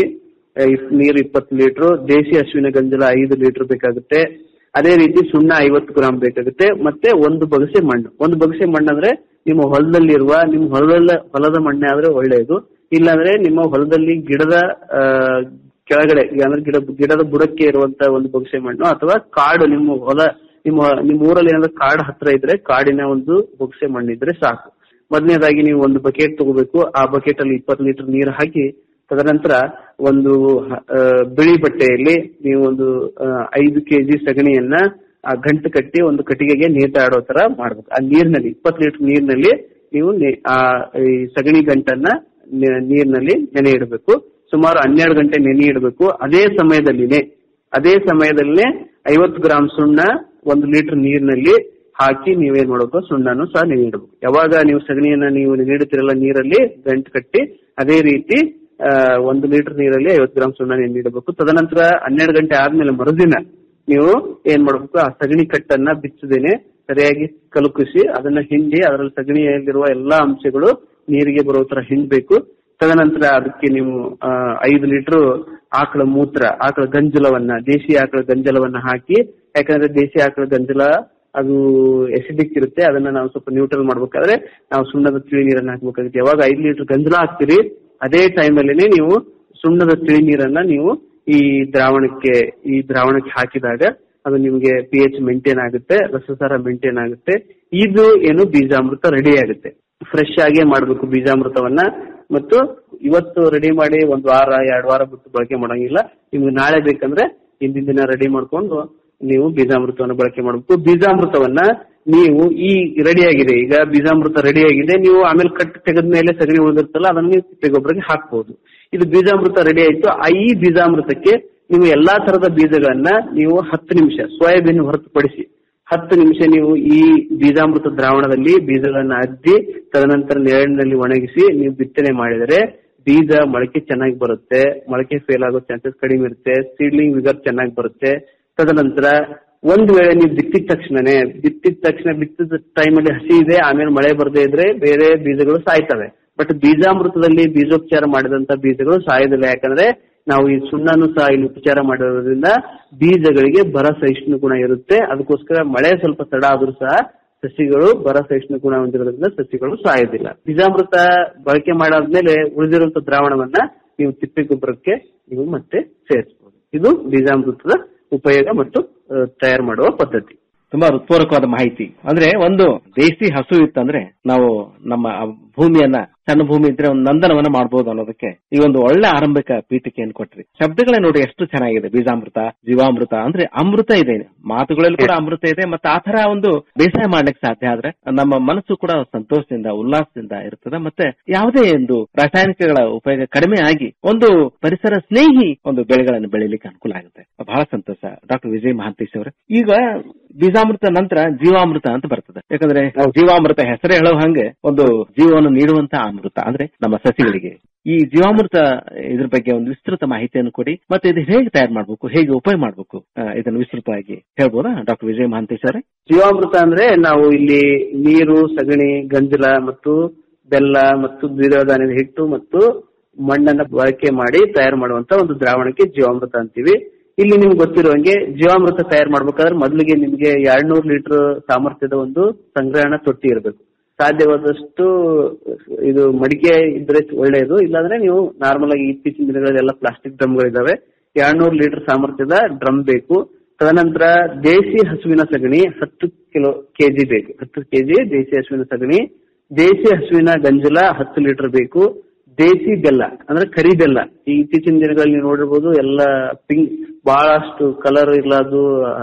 ನೀರು ಇಪ್ಪತ್ತು ಲೀಟರ್ ದೇಶಿ ಹಸುವಿನ ಗಂಜಲ ಐದು ಲೀಟರ್ ಬೇಕಾಗುತ್ತೆ ಅದೇ ರೀತಿ ಸುಣ್ಣ ಐವತ್ತು ಗ್ರಾಮ್ ಬೇಕಾಗುತ್ತೆ ಮತ್ತೆ ಒಂದು ಬಗಸೆ ಮಣ್ಣು ಒಂದು ಬಗಸೆ ಮಣ್ಣು ಅಂದ್ರೆ ನಿಮ್ಮ ಹೊಲದಲ್ಲಿರುವ ನಿಮ್ಮ ಹೊಲದ ಹೊಲದ ಮಣ್ಣೆ ಆದ್ರೆ ಒಳ್ಳೆಯದು ಇಲ್ಲಾಂದ್ರೆ ನಿಮ್ಮ ಹೊಲದಲ್ಲಿ ಗಿಡದ ಆ, ಕೆಳಗಡೆ ಈಗ ಅಂದ್ರೆ ಗಿಡ ಗಿಡದ ಬುಡಕ್ಕೆ ಇರುವಂತ ಒಂದು ಬೊಗಸೆ ಮಣ್ಣು ಅಥವಾ ಕಾಡು ನಿಮ್ಮ ಹೊಲ ನಿಮ್ಮ ನಿಮ್ಮ ಊರಲ್ಲಿ ಏನಾದ್ರು ಕಾಡು ಹತ್ರ ಇದ್ರೆ ಕಾಡಿನ ಒಂದು ಬೊಗಸೆ ಮಣ್ಣು ಇದ್ರೆ ಸಾಕು ಮೊದಲನೇದಾಗಿ ನೀವು ಒಂದು ಬಕೆಟ್ ತಗೋಬೇಕು ಆ ಬಕೆಟ್ ಅಲ್ಲಿ ಇಪ್ಪತ್ತು ಲೀಟರ್ ನೀರು ಹಾಕಿ ತದನಂತರ ಒಂದು ಆ, ಬಿಳಿ ಬಟ್ಟೆಯಲ್ಲಿ ನೀವು ಒಂದು ಆ, ಐದು ಕೆಜಿ ಸಗಣಿಯನ್ನ ಆ ಗಂಟು ಕಟ್ಟಿ ಒಂದು ಕಟ್ಟಿಗೆಗೆ ನೇತಾಡೋ ತರ ಮಾಡ್ಬೇಕು ಆ ನೀರಿನಲ್ಲಿ ಇಪ್ಪತ್ತು ಲೀಟರ್ ನೀರಿನಲ್ಲಿ ನೀವು ನೆ- ಆ ಈ ಸಗಣಿ ಗಂಟನ್ನ ನೆ- ನೀರಿನಲ್ಲಿ ನೆನೆ ಇಡಬೇಕು ಸುಮಾರು ಹನ್ನೆರಡು ಗಂಟೆ ನೆನೆ ಇಡಬೇಕು ಅದೇ ಸಮಯದಲ್ಲಿನೇ ಅದೇ ಸಮಯದಲ್ಲೇ ಐವತ್ತು ಗ್ರಾಮ್ ಸುಣ್ಣ ಒಂದು ಲೀಟರ್ ನೀರಿನಲ್ಲಿ ಹಾಕಿ ನೀವೇನ್ ಮಾಡಬೇಕು ಸುಣ್ಣನು ಸಹ ನೆನೆ ಇಡಬೇಕು ಯಾವಾಗ ನೀವು ಸಗಣಿಯನ್ನ ನೀವು ನೆನೆ ಇಡ್ತೀರಲ್ಲ ನೀರಲ್ಲಿ ಗಂಟು ಕಟ್ಟಿ ಅದೇ ರೀತಿ ಆ, ಒಂದು ಲೀಟರ್ ನೀರಲ್ಲಿ ಐವತ್ತು ಗ್ರಾಮ್ ಸುಣ್ಣ ನೆನೆ ಇಡಬೇಕು ತದನಂತರ ಹನ್ನೆರಡು ಗಂಟೆ ಆದ್ಮೇಲೆ ಮರುದಿನ ನೀವು ಏನ್ ಮಾಡ್ಬೇಕು ಆ ಸಗಣಿ ಕಟ್ಟನ್ನ ಬಿಚ್ಚದೇನೆ ಸರಿಯಾಗಿ ಕಲುಕಿಸಿ ಅದನ್ನ ಹಿಂಡಿ ಅದರಲ್ಲಿ ಸಗಣಿಯಲ್ಲಿರುವ ಎಲ್ಲಾ ಅಂಶಗಳು ನೀರಿಗೆ ಬರೋ ತರ ಹಿಂಡ್ಬೇಕು ತದನಂತರ ಅದಕ್ಕೆ ನೀವು ಆ, ಐದು ಲೀಟರ್ ಆಕಳ ಮೂತ್ರ ಆಕಳ ಗಂಜಲವನ್ನ ದೇಶಿ ಆಕಳ ಗಂಜಲವನ್ನ ಹಾಕಿ ಯಾಕಂದ್ರೆ ದೇಶಿ ಆಕಳ ಗಂಜಲ ಅದು ಎಸಿಡಿಕ್ ಇರುತ್ತೆ ಅದನ್ನ ನಾವು ಸ್ವಲ್ಪ ನ್ಯೂಟ್ರಲ್ ಮಾಡ್ಬೇಕಾದ್ರೆ ನಾವು ಸುಣ್ಣದ ತಿಳಿ ನೀರನ್ನ ಹಾಕ್ಬೇಕಾಗುತ್ತೆ ಯಾವಾಗ ಐದು ಲೀಟರ್ ಗಂಜಲ ಹಾಕ್ತೀರಿ ಅದೇ ಟೈಮಲ್ಲಿ ನೀವು ಸುಣ್ಣದ ತಿಳಿ ನೀರನ್ನ ನೀವು ಈ ದ್ರಾವಣಕ್ಕೆ ಈ ದ್ರಾವಣಕ್ಕೆ ಹಾಕಿದಾಗ ಅದು ನಿಮಗೆ ಪಿ ಎಚ್ ಮೇಂಟೈನ್ ಆಗುತ್ತೆ ರಸಸಾರ ಮೇಂಟೈನ್ ಆಗುತ್ತೆ ಇದು ಏನು ಬೀಜಾಮೃತ ರೆಡಿ ಆಗುತ್ತೆ ಫ್ರೆಶ್ ಆಗೇ ಮಾಡ್ಬೇಕು ಬೀಜಾಮೃತವನ್ನ ಮತ್ತು ಇವತ್ತು ರೆಡಿ ಮಾಡಿ ಒಂದ್ ವಾರ ಎರಡ್ ವಾರ ಬಿಟ್ಟು ಬಳಕೆ ಮಾಡಂಗಿಲ್ಲ ನಿಮ್ಗೆ ನಾಳೆ ಬೇಕಂದ್ರೆ ಹಿಂದಿನ ದಿನ ರೆಡಿ ಮಾಡ್ಕೊಂಡು ನೀವು ಬೀಜಾಮೃತವನ್ನು ಬಳಕೆ ಮಾಡಬೇಕು ಬೀಜಾಮೃತವನ್ನ ನೀವು ಈ ರೆಡಿ ಆಗಿದೆ ಈಗ ಬೀಜಾಮೃತ ರೆಡಿ ಆಗಿದೆ ನೀವು ಆಮೇಲೆ ಕಟ್ ತೆಗೆದ ಮೇಲೆ ಸಗಣಿ ಉಳಿದಿರ್ತಲ್ಲ ಅದನ್ನ ನೀವು ತಿಪ್ಪೆ ಗೊಬ್ಬರಕ್ಕೆ ಹಾಕ್ಬಹುದು ಇದು ಬೀಜಾಮೃತ ರೆಡಿ ಆಯ್ತು ಆ ಈ ಬೀಜಾಮೃತಕ್ಕೆ ನೀವು ಎಲ್ಲಾ ತರದ ಬೀಜಗಳನ್ನ ನೀವು ಹತ್ತು ನಿಮಿಷ ಸೋಯಾಬೀನ್ ಹೊರತುಪಡಿಸಿ ಹತ್ತು ನಿಮಿಷ ನೀವು ಈ ಬೀಜಾಮೃತ ದ್ರಾವಣದಲ್ಲಿ ಬೀಜಗಳನ್ನ ಅದ್ದಿ ತದನಂತರ ನೆರಳಿನಲ್ಲಿ ಒಣಗಿಸಿ ನೀವು ಬಿತ್ತನೆ ಮಾಡಿದರೆ ಬೀಜ ಮೊಳಕೆ ಚೆನ್ನಾಗಿ ಬರುತ್ತೆ ಮೊಳಕೆ ಫೇಲ್ ಆಗೋ ಚಾನ್ಸಸ್ ಕಡಿಮೆ ಇರುತ್ತೆ ಸೀಡ್ಲಿಂಗ್ ವಿಗರ್ ಚೆನ್ನಾಗಿ ಬರುತ್ತೆ ತದನಂತರ ಒಂದ್ ವೇಳೆ ನೀವು ಬಿತ್ತಿದ ತಕ್ಷಣನೇ ಬಿತ್ತಿದ ತಕ್ಷಣ ಬಿತ್ತಿದ ಟೈಮಲ್ಲಿ ಹಸಿ ಇದೆ ಆಮೇಲೆ ಮಳೆ ಬರದೇ ಇದ್ರೆ ಬೇರೆ ಬೀಜಗಳು ಸಾಯ್ತವೆ ಬಟ್ ಬೀಜಾಮೃತದಲ್ಲಿ ಬೀಜೋಪಚಾರ ಮಾಡಿದಂತ ಬೀಜಗಳು ಸಾಯೋದಿಲ್ಲ ಯಾಕಂದ್ರೆ ನಾವು ಈ ಸುಣ್ಣನು ಸಹ ಇಲ್ಲಿ ಉಪಚಾರ ಮಾಡಿರೋದ್ರಿಂದ ಬೀಜಗಳಿಗೆ ಬರ ಸಹಿಷ್ಣು ಗುಣ ಇರುತ್ತೆ ಅದಕ್ಕೋಸ್ಕರ ಮಳೆ ಸ್ವಲ್ಪ ತಡ ಆದ್ರೂ ಸಹ ಸಸಿಗಳು ಬರ ಸಹಿಷ್ಣು ಗುಣ ಹೊಂದಿರೋದ್ರಿಂದ ಸಸಿಗಳು ಸಾಯೋದಿಲ್ಲ ಬೀಜಾಮೃತ ಬಳಕೆ ಮಾಡಾದ್ಮೇಲೆ ಉಳಿದಿರುವಂತ ದ್ರಾವಣವನ್ನ ನೀವು ತಿಪ್ಪೆ ಗೊಬ್ಬರಕ್ಕೆ ನೀವು ಮತ್ತೆ ಸೇರಿಸಬಹುದು ಇದು ಬೀಜಾಮೃತದ ಉಪಯೋಗ ಮತ್ತು ಆ, ತಯಾರು ಮಾಡುವ ಪದ್ಧತಿ ತುಂಬಾ ಹೃತ್ಪೂರ್ವಕವಾದ ಮಾಹಿತಿ ಅಂದ್ರೆ ಒಂದು ದೇಸಿ ಹಸು ಇತ್ತಂದ್ರೆ ನಾವು ನಮ್ಮ ಆ ಭೂಮಿಯನ್ನ ಸಣ್ಣ ಭೂಮಿ ಇದ್ರೆ ಒಂದು ನಂದನವನ್ನ ಮಾಡಬಹುದು ಅನ್ನೋದಕ್ಕೆ ಈ ಒಂದು ಒಳ್ಳೆ ಆರಂಭಿಕ ಪೀಠಿಕೆಯನ್ನು ಕೊಟ್ರಿ ಶಬ್ದಗಳೇ ನೋಡಿ ಎಷ್ಟು ಚೆನ್ನಾಗಿದೆ ಬೀಜಾಮೃತ ಜೀವಾಮೃತ ಅಂದ್ರೆ ಅಮೃತ ಇದೆ ಮಾತುಗಳಲ್ಲಿ ಕೂಡ ಅಮೃತ ಇದೆ ಮತ್ತೆ ಆ ತರ ಒಂದು ಬೇಸಾಯ ಮಾಡ್ಲಿಕ್ಕೆ ಸಾಧ್ಯ ಆದ್ರೆ ನಮ್ಮ ಮನಸ್ಸು ಕೂಡ ಸಂತೋಷದಿಂದ ಉಲ್ಲಾಸದಿಂದ ಇರ್ತದೆ ಮತ್ತೆ ಯಾವುದೇ ಒಂದು ರಾಸಾಯನಿಕಗಳ ಉಪಯೋಗ ಕಡಿಮೆ ಆಗಿ ಒಂದು ಪರಿಸರ ಸ್ನೇಹಿ ಒಂದು ಬೆಳೆಗಳನ್ನು ಬೆಳಿಲಿಕ್ಕೆ ಅನುಕೂಲ ಆಗುತ್ತೆ ಬಹಳ ಸಂತೋಷ ಡಾಕ್ಟರ್ ವಿಜಯ್ ಮಹಾಂತೇಶ್ ಅವರೇ ಈಗ ಬೀಜಾಮೃತ ನಂತರ ಜೀವಾಮೃತ ಅಂತ ಬರ್ತದೆ ಯಾಕಂದ್ರೆ ಜೀವಾಮೃತ ಹೆಸರೇ ಹೇಳೋ ಹಂಗೆ ಒಂದು ಜೀವವನ್ನು ನೀಡುವಂತ ಅಮೃತ ಅಂದ್ರೆ ನಮ್ಮ ಸಸಿಗಳಿಗೆ ಈ ಜೀವಾಮೃತ ಇದ್ರ ಬಗ್ಗೆ ಒಂದು ವಿಸ್ತೃತ ಮಾಹಿತಿಯನ್ನು ಕೊಡಿ ಮತ್ತೆ ಇದು ಹೇಗೆ ತಯಾರು ಮಾಡ್ಬೇಕು ಹೇಗೆ ಉಪಯೋಗ ಮಾಡ್ಬೇಕು ಆ, ಇದನ್ನು ವಿಸ್ತೃತವಾಗಿ ಹೇಳ್ಬೋದಾ ಡಾಕ್ಟರ್ ವಿಜಯ್ ಮಹಾಂತೇಶ್ ಅವರೇ ಜೀವಾಮೃತ ಅಂದ್ರೆ ನಾವು ಇಲ್ಲಿ ನೀರು ಸಗಣಿ ಗಂಜಲ ಮತ್ತು ಬೆಲ್ಲ ಮತ್ತು ದ್ವಿದಳ ಧಾನ್ಯದ ಹಿಟ್ಟು ಮತ್ತು ಮಣ್ಣನ್ನ ಬಳಕೆ ಮಾಡಿ ತಯಾರು ಮಾಡುವಂತ ಒಂದು ದ್ರಾವಣಕ್ಕೆ ಜೀವಾಮೃತ ಅಂತೀವಿ ಇಲ್ಲಿ ನಿಮ್ಗೆ ಗೊತ್ತಿರುವಂಗೆ ಜೀವಾಮೃತ ತಯಾರು ಮಾಡ್ಬೇಕಾದ್ರೆ ಮೊದಲಿಗೆ ನಿಮ್ಗೆ ಎರಡ್ನೂರು ಲೀಟರ್ ಸಾಮರ್ಥ್ಯದ ಒಂದು ಸಂಗ್ರಹಣ ತೊಟ್ಟಿ ಇರಬೇಕು ಸಾಧ್ಯವಾದಷ್ಟು ಇದು ಮಡಿಕೆ ಇದ್ರೆ ಒಳ್ಳೆಯದು ಇಲ್ಲಾಂದ್ರೆ ನೀವು ನಾರ್ಮಲ್ ಆಗಿ ಇತ್ತೀಚಿನ ದಿನಗಳಲ್ಲೆಲ್ಲ ಪ್ಲಾಸ್ಟಿಕ್ ಡ್ರಮ್ಗಳಿದಾವೆ ಎರಡ್ನೂರು ಲೀಟರ್ ಸಾಮರ್ಥ್ಯದ ಡ್ರಮ್ ಬೇಕು ತದನಂತರ ದೇಸಿ ಹಸುವಿನ ಸಗಣಿ ಹತ್ತು ಕಿಲೋ ಕೆಜಿ ಬೇಕು ಹತ್ತು ಕೆಜಿ ದೇಸಿ ಹಸುವಿನ ಸಗಣಿ ದೇಸಿ ಹಸುವಿನ ಗಂಜಲ ಹತ್ತು ಲೀಟರ್ ಬೇಕು ದೇಸಿ ಬೆಲ್ಲ ಅಂದ್ರೆ ಕರಿ ಬೆಲ್ಲ ಈ ಇತ್ತೀಚಿನ ದಿನಗಳಲ್ಲಿ ನೀವು ನೋಡಿರ್ಬೋದು ಎಲ್ಲ ಪಿಂಕ್ ಬಹಳಷ್ಟು ಕಲರ್ ಇಲ್ಲದು